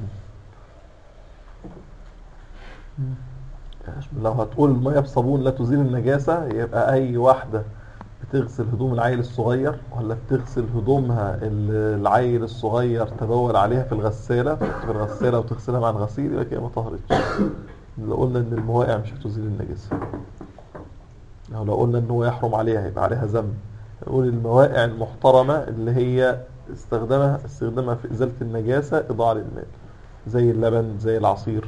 H: مم.
B: لو هتقول المية بصابون لا تزيل النجاسة يبقى أي واحدة بتغسل هدوم العيل الصغير ولا بتغسل هدومها ال- العيل الصغير تبول عليها في الغسالة تحط في الغسالة وتغسلها مع الغسيل يبقى كده ما طهرتش لو قلنا إن المواقع مش هتزيل النجاسة أو لو قلنا إن هو يحرم عليها يبقى عليها ذنب نقول المواقع المحترمة اللي هي استخدامها استخدامها في إزالة النجاسة إضاعة للمال زي اللبن زي العصير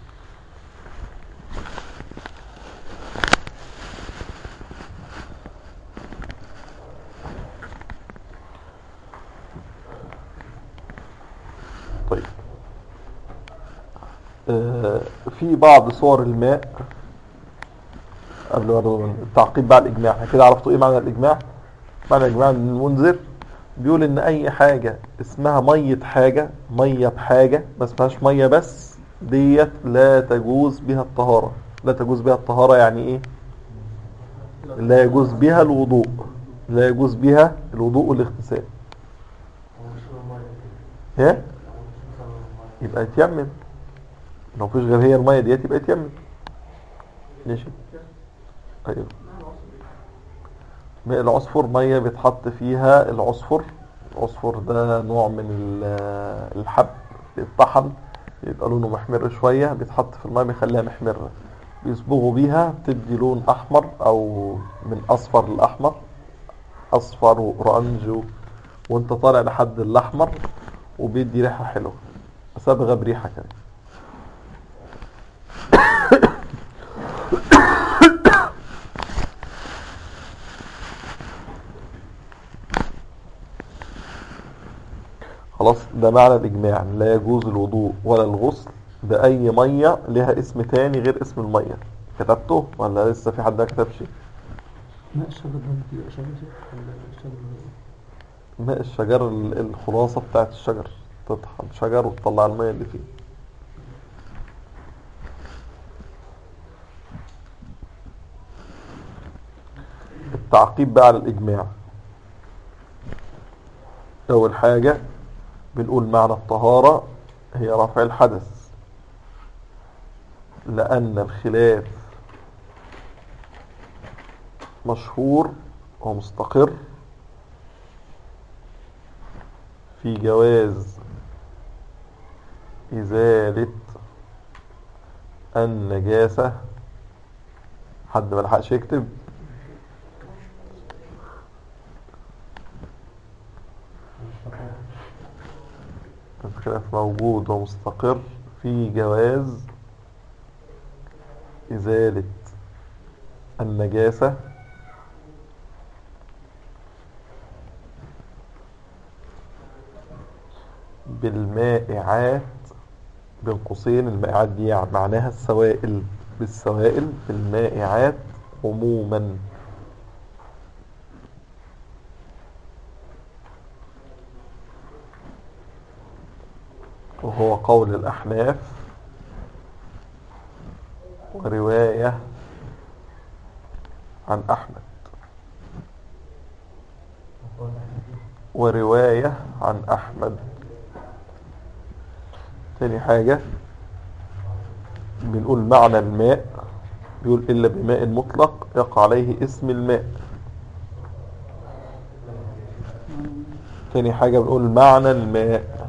B: طيب آه، في بعض صور الماء قبل برضه التعقيب بقى الإجماع احنا كده عرفتوا ايه معنى الإجماع معنى الإجماع ان المنذر بيقول ان اي حاجة اسمها مية حاجة مية بحاجة ما اسمهاش مية بس ديت لا تجوز بها الطهارة لا تجوز بها الطهارة يعني ايه لا يجوز بها الوضوء لا يجوز بها الوضوء والاغتسال ايه يبقى يتيمم لو فيش غير هي المية ديت يبقى يتيمم ماشي ايوه ماء العصفر مية بيتحط فيها العصفر العصفر ده نوع من ال- الحب بيتطحن يبقى لونه محمر شوية بيتحط في المية بيخليها محمرة بيصبغوا بيها بتدي لون أحمر أو من أصفر لأحمر أصفر وأورنج و- وأنت طالع لحد الأحمر وبيدي ريحة حلوة صبغة بريحة كده خلاص ده معنى الإجماع لا يجوز الوضوء ولا الغسل بأي مية لها اسم تاني غير اسم المية كتبته ولا لسه في حد ما كتبش
H: ماء الشجر ده بيبقى شجر شيء ولا الشجر ده
B: ماء الشجر ال- الخلاصة بتاعت الشجر تطحن شجر وتطلع المية اللي فيه التعقيب بقى على الإجماع أول حاجة بنقول معنى الطهارة هي رفع الحدث لأن الخلاف مشهور ومستقر في جواز إزالة النجاسة حد ما لحقش يكتب الخلاف موجود ومستقر في جواز إزالة النجاسة بالمائعات بين قوسين المائعات دي يعني معناها السوائل بالسوائل بالمائعات عموما وهو قول الأحناف ورواية عن أحمد ورواية عن أحمد تاني حاجة بنقول معنى الماء بيقول إلا بماء مطلق يقع عليه اسم الماء تاني حاجة بنقول معنى الماء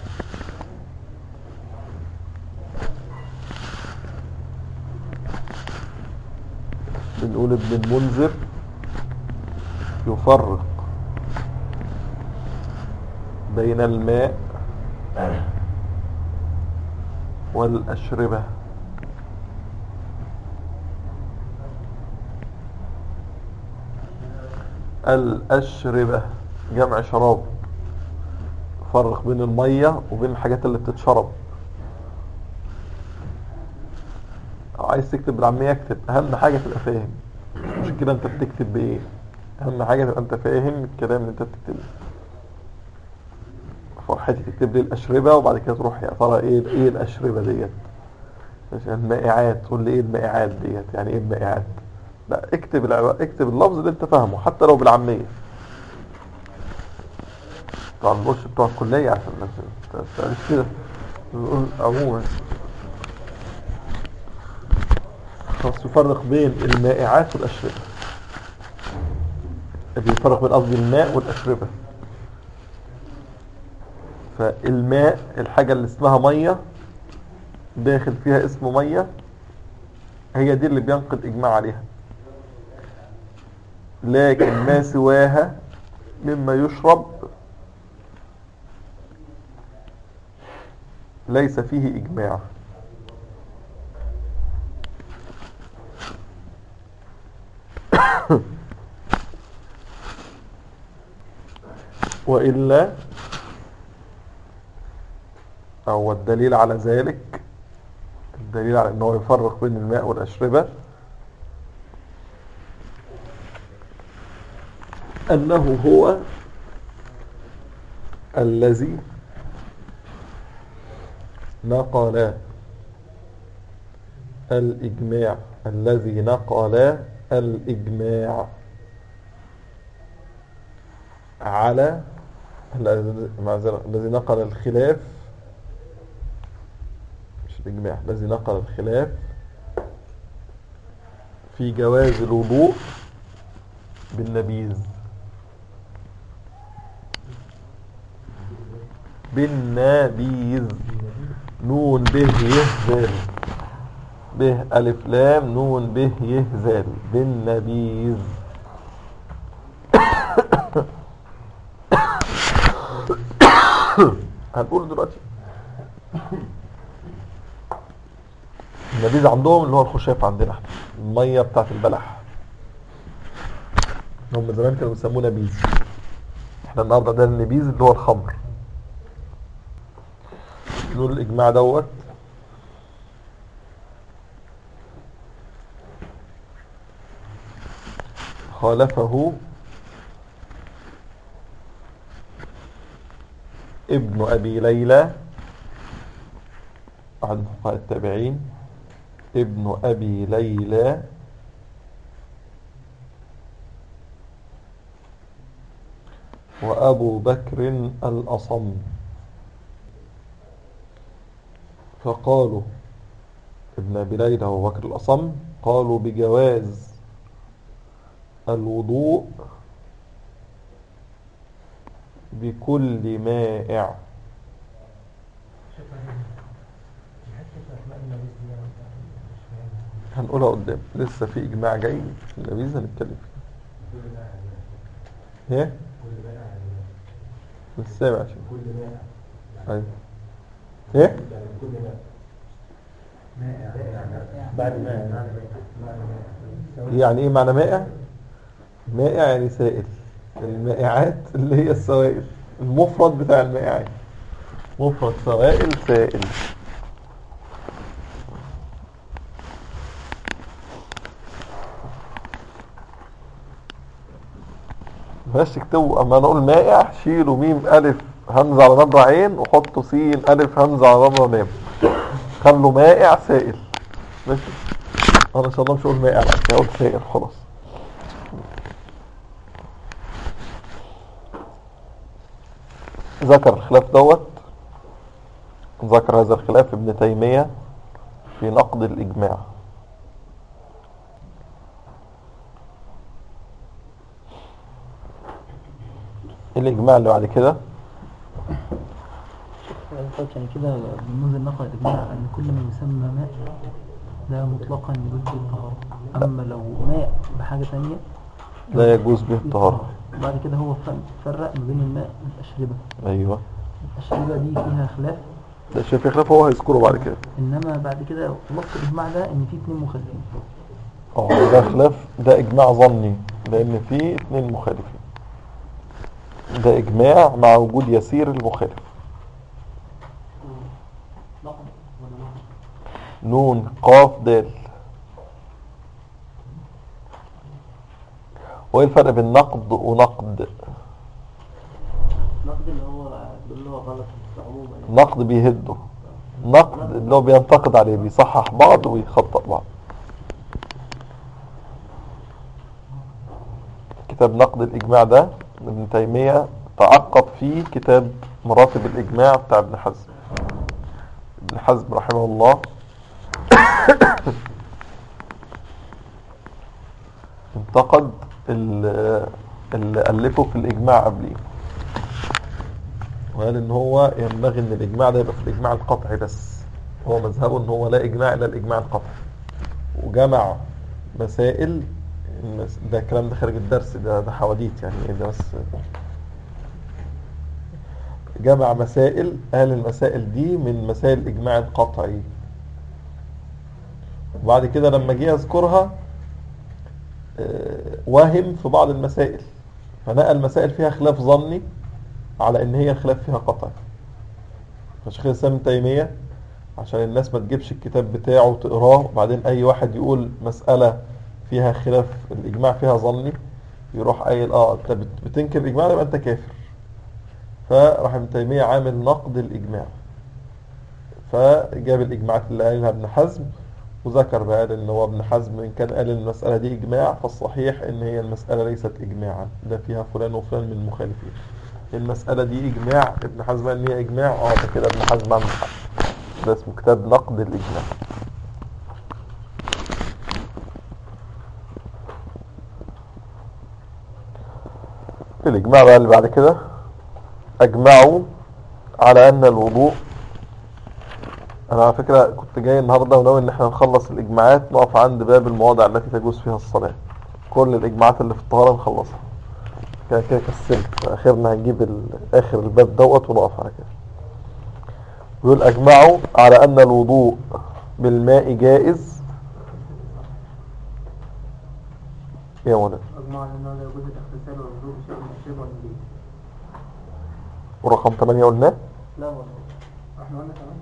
B: بنقول ابن المنذر يفرق بين الماء والأشربة الأشربة جمع شراب فرق بين المية وبين الحاجات اللي بتتشرب عايز تكتب بالعامية اكتب أهم حاجة تبقى فاهم مش كده انت بتكتب بإيه أهم حاجة تبقى انت فاهم الكلام اللي انت بتكتبه فرحتي تكتب لي الأشربة وبعد كده تروح يا ترى ايه ايه الأشربة ديت عشان المائعات تقول لي ايه المائعات ديت يعني ايه المائعات لا اكتب العب... اكتب اللفظ اللي انت فاهمه حتى لو بالعامية طبعا البوش بتوع الكلية عشان ما تسألش كده نقول عموما خلاص يفرق بين المائعات والأشربة بيفرق بين قصدي الماء والأشربة فالماء الحاجة اللي اسمها مية داخل فيها اسم مية هي دي اللي بينقل إجماع عليها لكن ما سواها مما يشرب ليس فيه إجماع وإلا أو الدليل على ذلك الدليل على أنه يفرق بين الماء والأشربة أنه هو الذي نقل الإجماع الذي نقل الإجماع على معذرة الذي نقل الخلاف مش الإجماع الذي نقل الخلاف في جواز الوضوء بالنبيذ بالنبيذ نون به يهزل به ألف لام نون به يهزل بالنبيذ هنقول دلوقتي النبيذ عندهم اللي هو الخشاف عندنا احنا المية بتاعت البلح هم زمان كانوا بيسموه نبيذ احنا النهارده ده النبيذ اللي هو الخمر نقول الاجماع دوت خالفه ابن أبي ليلى عن فقهاء التابعين ابن أبي ليلى وأبو بكر الأصم فقالوا ابن أبي ليلى وأبو بكر الأصم قالوا بجواز الوضوء بكل مائع هنقولها قدام لسه في إجماع جاي في اللذيذ هنتكلم فيه ايه؟ السابع عشان ايوه ايه؟
G: بعد ما
B: يعني ايه معنى مائع مائع يعني سائل المائعات اللي هي السوائل المفرد بتاع المائعات مفرد سوائل سائل بلاش تكتبوا اما نقول مائع شيلوا ميم الف همزه على نبره عين وحطوا سين الف همزه على نبره ميم خلوا مائع سائل ماشي انا ان شاء الله مش هقول مائع بس هقول سائل خلاص ذكر الخلاف دوت ذكر هذا الخلاف ابن تيمية في نقد الإجماع الإجماع اللي بعد كده
H: يعني كده بننزل نقل الإجماع أن كل ما يسمى ماء ده مطلقا يجوز به الطهارة أما لو ماء بحاجة ثانية
B: لا يجوز به الطهارة
H: بعد كده هو ف- فرق ما بين الماء والأشربة
B: أيوة
H: الأشربة دي فيها خلاف
B: ده شايف في خلاف هو هيذكره بعد كده
H: إنما بعد كده خلاصة الإجماع ده إن في اتنين مخالفين
B: اه ده خلاف ده إجماع ظني لأن فيه اتنين مخالفين ده إجماع مع وجود يسير المخالف نون قاف دال وايه الفرق بين نقد ونقد
E: نقد اللي هو اللي هو غلط عموما يعني.
B: نقد بيهده نقد اللي هو بينتقد عليه بيصحح بعض ويخطئ بعض كتاب نقد الإجماع ده ابن تيمية تعقب فيه كتاب مراتب الإجماع بتاع ابن حزم ابن حزم رحمه الله انتقد ال- اللي ألفه في الإجماع قبليه وقال ان هو ينبغي ان الاجماع ده يبقى في الاجماع القطعي بس هو مذهبه ان هو لا اجماع الا الاجماع القطعي وجمع مسائل المس- ده الكلام ده خارج الدرس ده ده حواديت يعني إيه ده بس جمع مسائل قال المسائل دي من مسائل الاجماع القطعي وبعد كده لما جه يذكرها آه، وهم في بعض المسائل فنقل مسائل فيها خلاف ظني على ان هي الخلاف فيها قطعي فشيخ الاسلام ابن تيميه عشان الناس ما تجيبش الكتاب بتاعه وتقراه وبعدين اي واحد يقول مساله فيها خلاف الاجماع فيها ظني يروح قايل اه انت بت- بتنكر الاجماع يبقى انت كافر فراح ابن تيميه عامل نقد الاجماع فجاب الاجماعات اللي قالها ابن حزم وذكر بقى قال ان هو ابن حزم ان كان قال المساله دي اجماع فالصحيح ان هي المساله ليست اجماعا ده فيها فلان وفلان من المخالفين المسألة دي إجماع ابن حزم قال إن هي إجماع اه ده كده ابن حزم عنده حق ده اسمه كتاب نقد الإجماع في الإجماع بقى اللي بعد كده أجمعوا على أن الوضوء أنا على فكرة كنت جاي النهاردة وناوي إن احنا نخلص الإجماعات نقف عند باب المواضع التي تجوز فيها الصلاة كل الإجماعات اللي في الطهارة نخلصها كده كده كسلت اخرنا هنجيب ال- اخر الباب دوت ونقف على كده يقول اجمعوا على ان الوضوء بالماء جائز يا مولانا
F: أجمع على أنه لا يجوز الاغتسال والوضوء بشيء من الشرب والنبيذ
B: ورقم 8 قلناه
E: لا والله
F: احنا قلنا كمان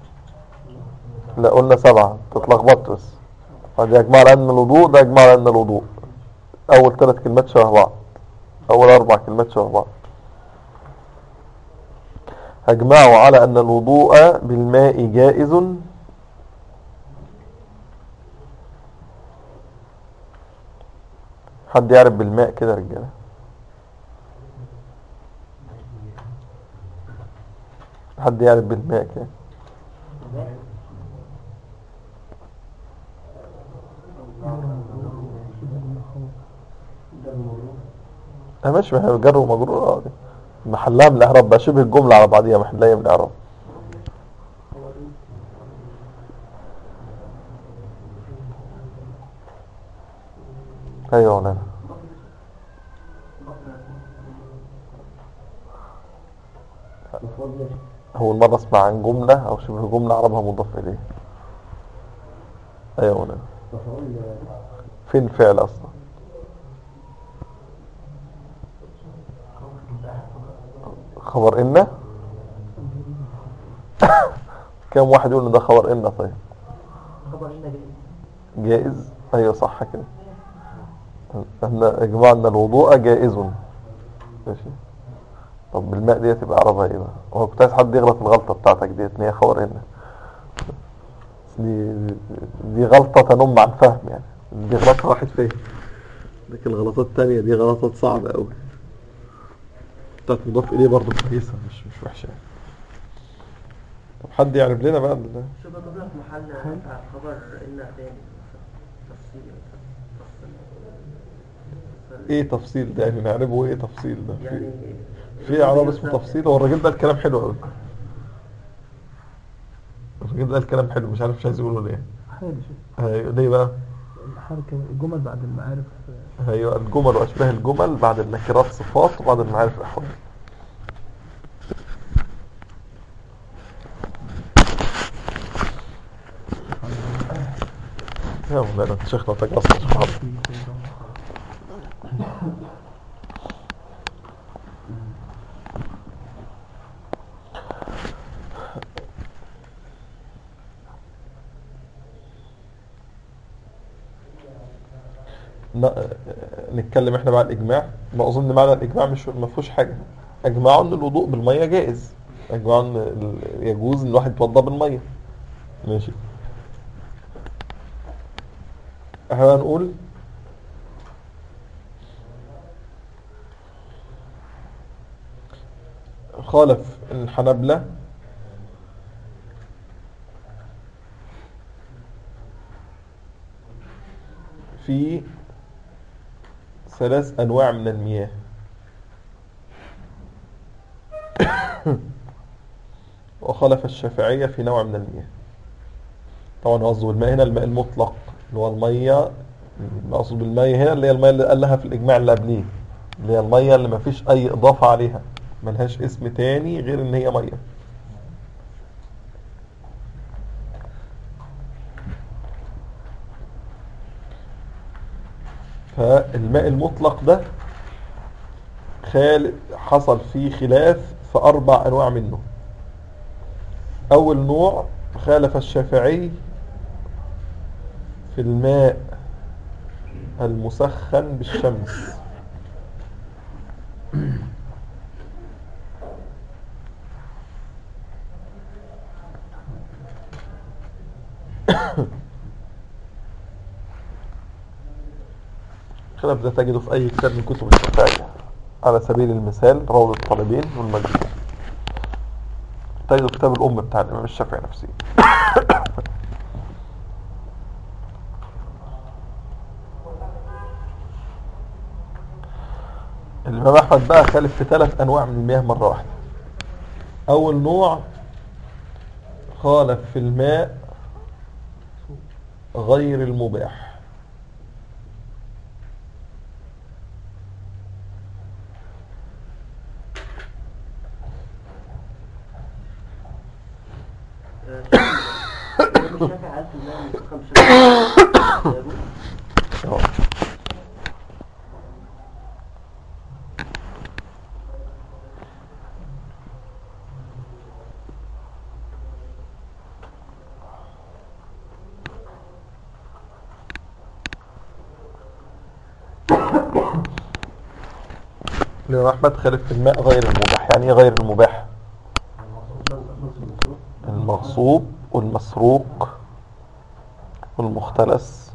B: لا قلنا سبعة تتلخبطت بس قد يجمع على ان الوضوء ده يجمع على ان الوضوء اول ثلاث كلمات شبه بعض اول اربع كلمات شبه بعض اجمعوا على ان الوضوء بالماء جائز حد يعرف بالماء كده يا رجاله حد يعرف بالماء كده اه ماشي ما هي جر ومجرور اه دي محلها من الاعراب بقى شبه الجمله على بعضيها محلها من الاعراب ايوه يا مولانا أول مرة أسمع عن جملة أو شبه جملة عربها مضاف إليه أيوة يا مولانا فين الفعل أصلا خبر إن كم واحد يقول إن ده خبر إن طيب
E: خبر إن جاي
B: جائز أيوة صح كده احنا إجماع أن الوضوء جائز ماشي طب بالماء دي تبقى عربها ايه بقى هو كنت عايز حد يغلط الغلطة بتاعتك ديت ان هي خبر هنا دي دي غلطة تنم عن فهم يعني دي غلطة واحد فاهم لكن الغلطات التانية دي غلطات صعبة قوي بتاعت مضاف اليه برضه كويسة مش مش وحشة يعني. طب حد يعرف لنا بقى ال-
E: شو بجيب لك محل بتاع خبر إن تاني تفصيل
B: ايه تفصيل ده يعني نعرفه ايه تفصيل ده
E: يعني
B: في في اعراب اسمه تفصيل هو الراجل ده الكلام حلو قوي الراجل ده الكلام حلو مش عارف مش عايز يقوله ليه
H: حالي شوف
B: هي- ليه بقى
H: الحركة الجمل بعد المعارف
B: هي الجمل واشباه الجمل بعد النكرات صفات وبعد المعارف احوال يا مولانا انت شيخنا تجسس محمد ن- نتكلم احنا بقى الاجماع ما اظن معنى الاجماع مش ما فيهوش حاجه اجمعوا ان الوضوء بالميه جائز اجمعوا ان ال- يجوز ان الواحد يتوضا بالميه ماشي احنا هنقول خالف الحنبلة في ثلاث أنواع من المياه وخالف الشافعية في نوع من المياه طبعا قصده بالماء هنا الماء المطلق اللي هو المية المقصود بالمية هنا اللي هي المية اللي قال لها في الإجماع اللي قبليه اللي هي المية اللي ما فيش أي إضافة عليها ملهاش اسم تاني غير إن هي مية فالماء المطلق ده خال حصل فيه خلاف في أربع أنواع منه أول نوع خالف الشافعي في الماء المسخن بالشمس الخلاف ده تجده في أي كتاب من كتب الشافعية على سبيل المثال روض الطالبين والمجلس تجده كتاب الأم بتاع الإمام الشافعي نفسه الإمام أحمد بقى خالف في ثلاث أنواع من المياه مرة واحدة أول نوع خالف في الماء غير المباح
E: مش نافع عارف الماء المسخن بشكل يجوز
B: أهو. الإمام أحمد خالف في الماء غير المباح يعني إيه غير المباح المغصوب والمسروق والمختلس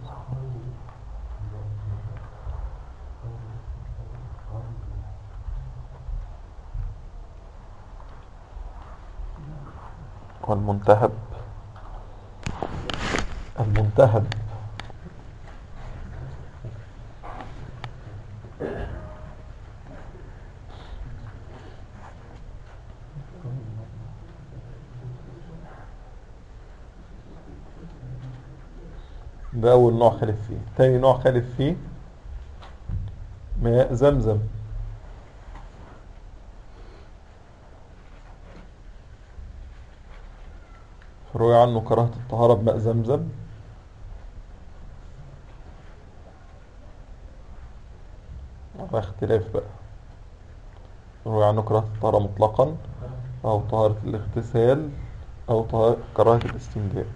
B: والمنتهب المنتهب ده أول نوع خالف فيه تاني نوع خالف فيه ماء زمزم روي عنه كراهة الطهارة بماء زمزم على اختلاف بقى روي عنه كراهة الطهارة مطلقا أو طهارة الاغتسال أو طهارة كراهة الاستنجاء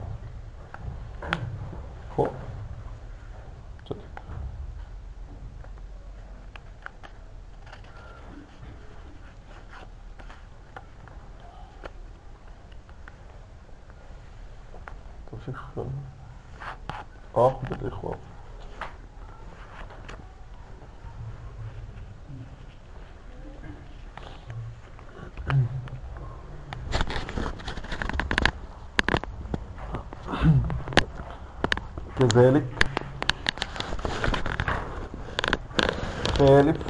B: فوق طب شيخ اه خد الإخوة كذلك خالف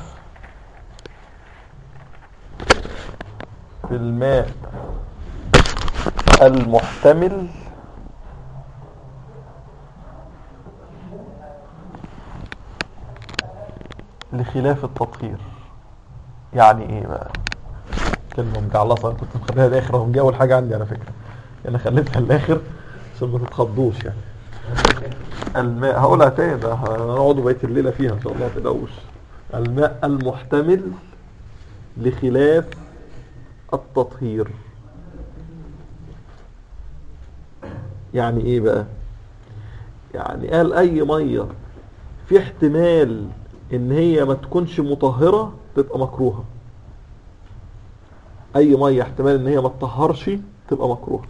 B: في الماء المحتمل لخلاف التطهير يعني ايه بقى كلمة مجعلصة أنا كنت مخليها الاخر اهو دي اول حاجة عندي على فكرة انا خليتها الاخر عشان ما تتخضوش يعني الماء هقولها تاني ده هنقعد بقية الليلة فيها ان شاء الله ما تقلقوش الماء المحتمل لخلاف التطهير يعني ايه بقى يعني قال اي مية في احتمال ان هي ما تكونش مطهرة تبقى مكروهة اي مية احتمال ان هي ما تطهرش تبقى مكروهة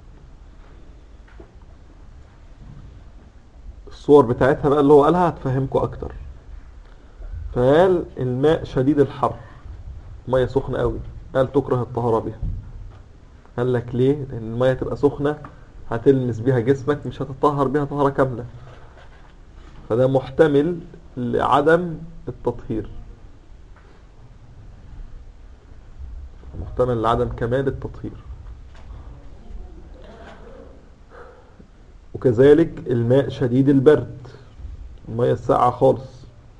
B: الصور بتاعتها بقى اللي هو قالها هتفهمكم اكتر فقال الماء شديد الحر مية سخنة قوي قال تكره الطهارة بها قال لك ليه لان المية تبقى سخنة هتلمس بيها جسمك مش هتطهر بيها طهارة كاملة فده محتمل لعدم التطهير محتمل لعدم كمال التطهير وكذلك الماء شديد البرد المية الساقعة خالص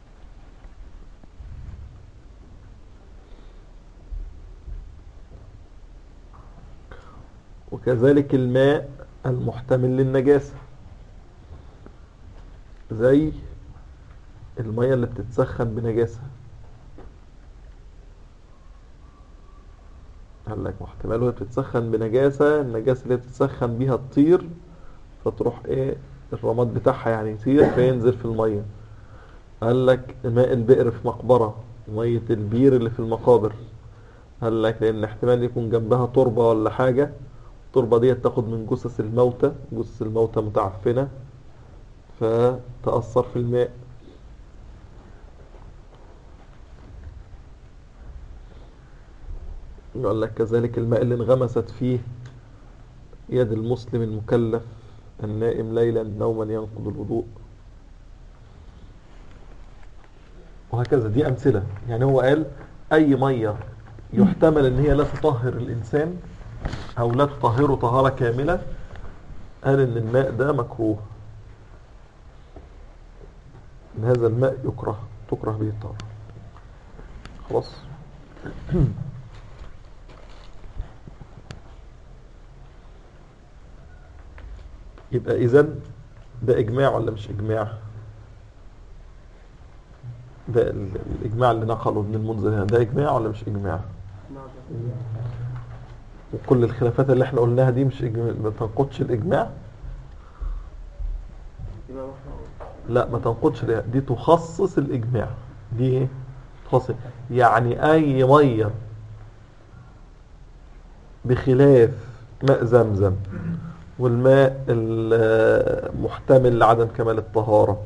B: وكذلك الماء المحتمل للنجاسة زي المية اللي بتتسخن بنجاسة قال لك محتمل وهي بتتسخن بنجاسة النجاسة اللي بتتسخن بيها تطير فتروح ايه الرماد بتاعها يعني يطير فينزل في المية قال لك ماء البئر في مقبرة مية البير اللي في المقابر قال لك لان احتمال يكون جنبها تربة ولا حاجة التربة دي تاخد من جثث الموتى جثث الموتى متعفنة فتأثر في الماء يقول لك كذلك الماء اللي انغمست فيه يد المسلم المكلف النائم ليلا نوما ينقض الوضوء وهكذا دي أمثلة يعني هو قال أي مية يحتمل أن هي لا تطهر الإنسان أو لا تطهره طهارة كاملة قال أن الماء ده مكروه أن هذا الماء يكره تكره به الطهارة خلاص يبقى إذن ده إجماع ولا مش إجماع ده ال- الإجماع اللي نقله ابن المنذر هنا ده إجماع ولا مش إجماع وكل الخلافات اللي احنا قلناها دي مش إجماع ما تنقضش الإجماع
E: يبقى محرم.
B: لا ما تنقضش ليه. دي تخصص الإجماع دي ايه تخصص يعني أي مية بخلاف ماء زمزم والماء المحتمل لعدم كمال الطهارة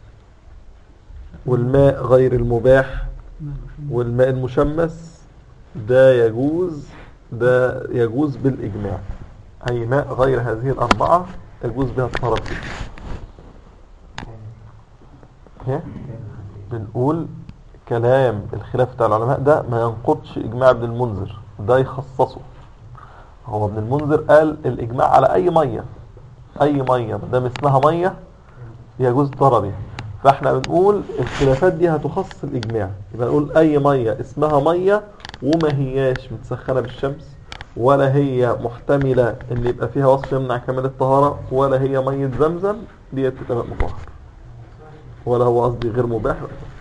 B: والماء غير المباح والماء المشمس ده يجوز ده يجوز بالإجماع أي ماء غير هذه الأربعة يجوز بها الطهارة فيه إيه؟ بنقول كلام الخلاف بتاع العلماء ده ما ينقضش إجماع ابن المنذر ده يخصصه هو ابن المنذر قال الإجماع على أي مية أي مية ما دام اسمها مية يجوز الطهارة بيها فاحنا بنقول الخلافات دي هتخصص الإجماع يبقى نقول أي مية اسمها مية وما هياش متسخنة بالشمس ولا هي محتملة ان يبقى فيها وصف يمنع كمال الطهارة ولا هي مية زمزم دي تبقى مطهر ولا هو قصدي غير مباح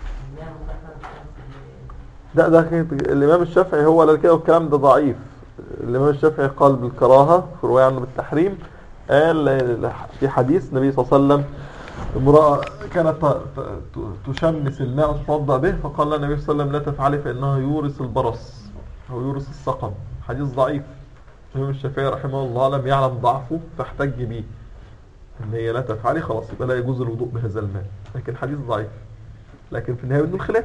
B: لا ده كده الإمام الشافعي هو اللي كده والكلام ده ضعيف الإمام الشافعي قال بالكراهة في رواية عنه بالتحريم قال في حديث النبي صلى الله عليه وسلم امرأة كانت ت- ت- تشمس الماء وتتوضأ به فقال لها النبي صلى الله عليه وسلم لا تفعلي فإنه يورث البرص أو يورث السقم حديث ضعيف الإمام الشافعي رحمه الله لم يعلم ضعفه فاحتج به إن هي لا تفعلي خلاص يبقى لا يجوز الوضوء بهذا الماء لكن حديث ضعيف لكن في النهاية بدون خلاف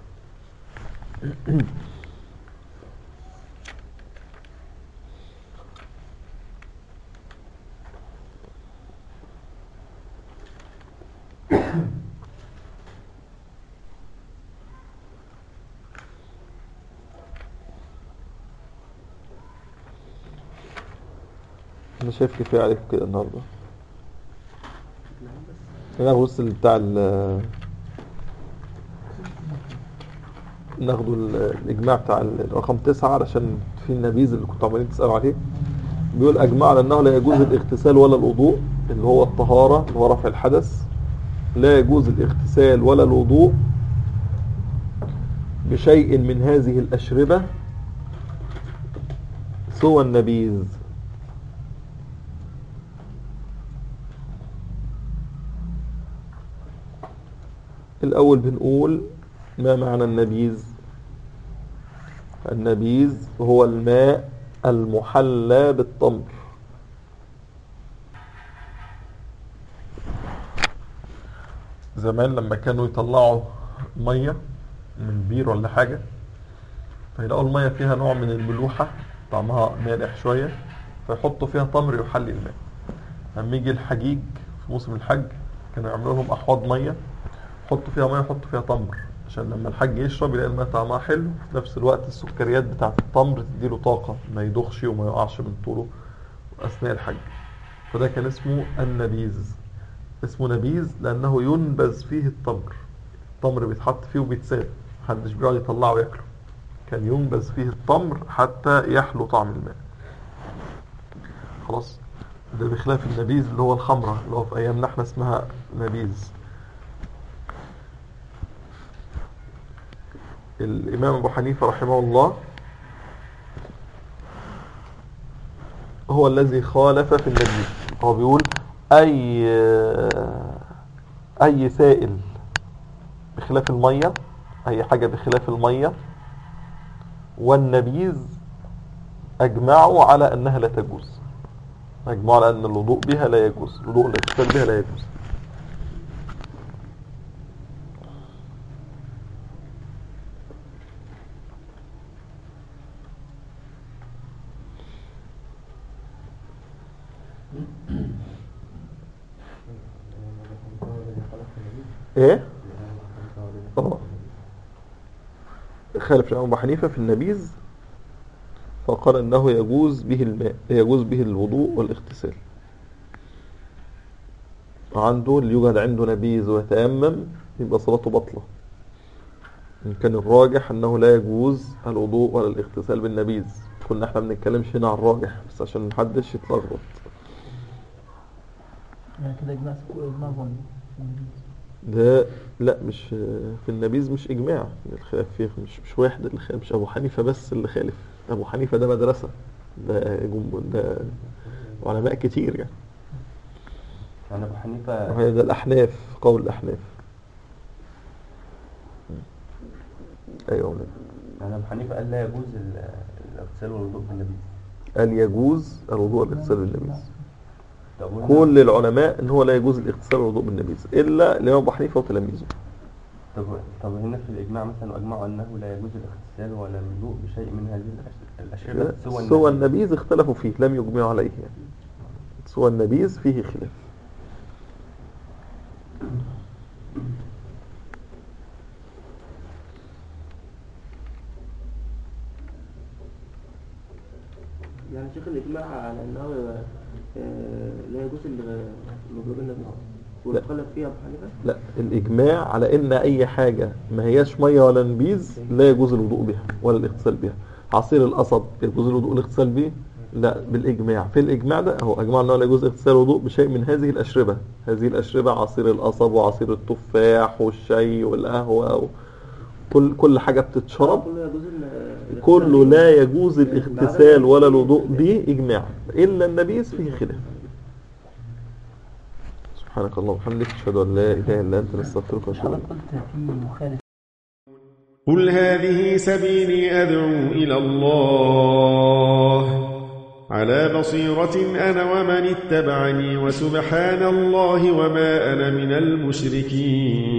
B: انا شايف كفايه عليكم كده النهارده انا بص اللي بتاع ال ناخدوا ال- الاجماع بتاع ال- رقم تسعة علشان في النبيذ اللي كنتوا عمالين تسالوا عليه بيقول اجمع على انه لا يجوز الاغتسال ولا الوضوء اللي هو الطهاره اللي هو رفع الحدث لا يجوز الاغتسال ولا الوضوء بشيء من هذه الاشربه سوى النبيذ الأول بنقول ما معنى النبيذ النبيذ هو الماء المحلى بالتمر زمان لما كانوا يطلعوا مية من بير ولا حاجة فيلاقوا المية فيها نوع من الملوحة طعمها مالح شوية فيحطوا فيها تمر يحلي الماء لما يجي الحجيج في موسم الحج كانوا يعملوا لهم أحواض مية يحطوا فيها ميه يحطوا فيها تمر عشان لما الحاج يشرب يلاقي الماء طعمها حلو في نفس الوقت السكريات بتاعة التمر تديله طاقة ما يدخش وما يقعش من طوله أثناء الحج فده كان اسمه النبيذ اسمه نبيذ لأنه ينبذ فيه التمر التمر بيتحط فيه وبيتساب محدش بيقعد يطلعه وياكله كان ينبذ فيه التمر حتى يحلو طعم الماء خلاص ده بخلاف النبيذ اللي هو الخمرة اللي هو في أيامنا احنا اسمها نبيذ الإمام أبو حنيفة رحمه الله هو الذي خالف في النبي هو بيقول أي أي سائل بخلاف المية أي حاجة بخلاف المية والنبيذ أجمعوا على أنها لا تجوز أجمعوا على أن الوضوء بها لا يجوز الوضوء الاغتسال بها لا يجوز ايه اه خالف الإمام أبو حنيفة في النبيذ فقال أنه يجوز به الماء يجوز به الوضوء والاغتسال عنده اللي يوجد عنده نبيذ ويتيمم يبقى صلاته بطلة إن كان الراجح أنه لا يجوز الوضوء ولا الاغتسال بالنبيذ كنا احنا بنتكلمش هنا عن الراجح بس عشان محدش يتلخبط
H: يعني كده اجماع اجماع ظني
B: ده لا مش في النبيذ مش اجماع الخلاف فيه مش مش واحد اللي خالف مش ابو حنيفه بس اللي خالف ابو حنيفه ده مدرسه ده جم ده علماء كتير يعني
G: يعني ابو حنيفه
B: وهي ده الاحناف قول الاحناف ايوه يا مولانا.
G: يعني ابو حنيفه قال لا يجوز ال- الاغتسال والوضوء بالنبي
B: قال يجوز الوضوء والاغتسال بالنبيذ
G: طب قلنا-
B: كل العلماء ان هو لا يجوز الاغتسال والوضوء بالنبيذ الا الامام ابو حنيفه وتلاميذه
G: طب طب هنا في الاجماع مثلا اجمعوا انه لا يجوز الاغتسال ولا الوضوء بشيء من هذه الأش- الاشربه سوى
B: سوى
G: النبي.
B: النبيذ اختلفوا فيه لم يجمعوا عليه يعني سوى النبيذ فيه خلاف
E: يعني شيخ الإجماع على أنه آه، لا يجوز ال- الوضوء بالنبي والخلف فيها ابو حنيفه
B: لا الإجماع على إن أي حاجة ما هياش مية ولا نبيذ لا يجوز الوضوء بها ولا الاغتسال بها عصير القصب يجوز الوضوء والاغتسال به لا بالإجماع في الإجماع ده هو أجمع أنه لا يجوز اغتسال الوضوء بشيء من هذه الأشربة هذه الأشربة عصير القصب وعصير التفاح والشاي والقهوة و... كل كل حاجة بتتشرب
E: كله يجوز ال-
B: كله لا يجوز الاغتسال ولا الوضوء به إجماع إلا النبيذ فيه خلاف سبحانك اللهم وبحمدك أشهد أن لا إله إلا أنت نستغفرك ونتوب إليك
H: حضرتك قلت في مخالف
I: قل هذه سبيلي أدعو إلى الله على بصيرة أنا ومن اتبعني وسبحان الله وما أنا من المشركين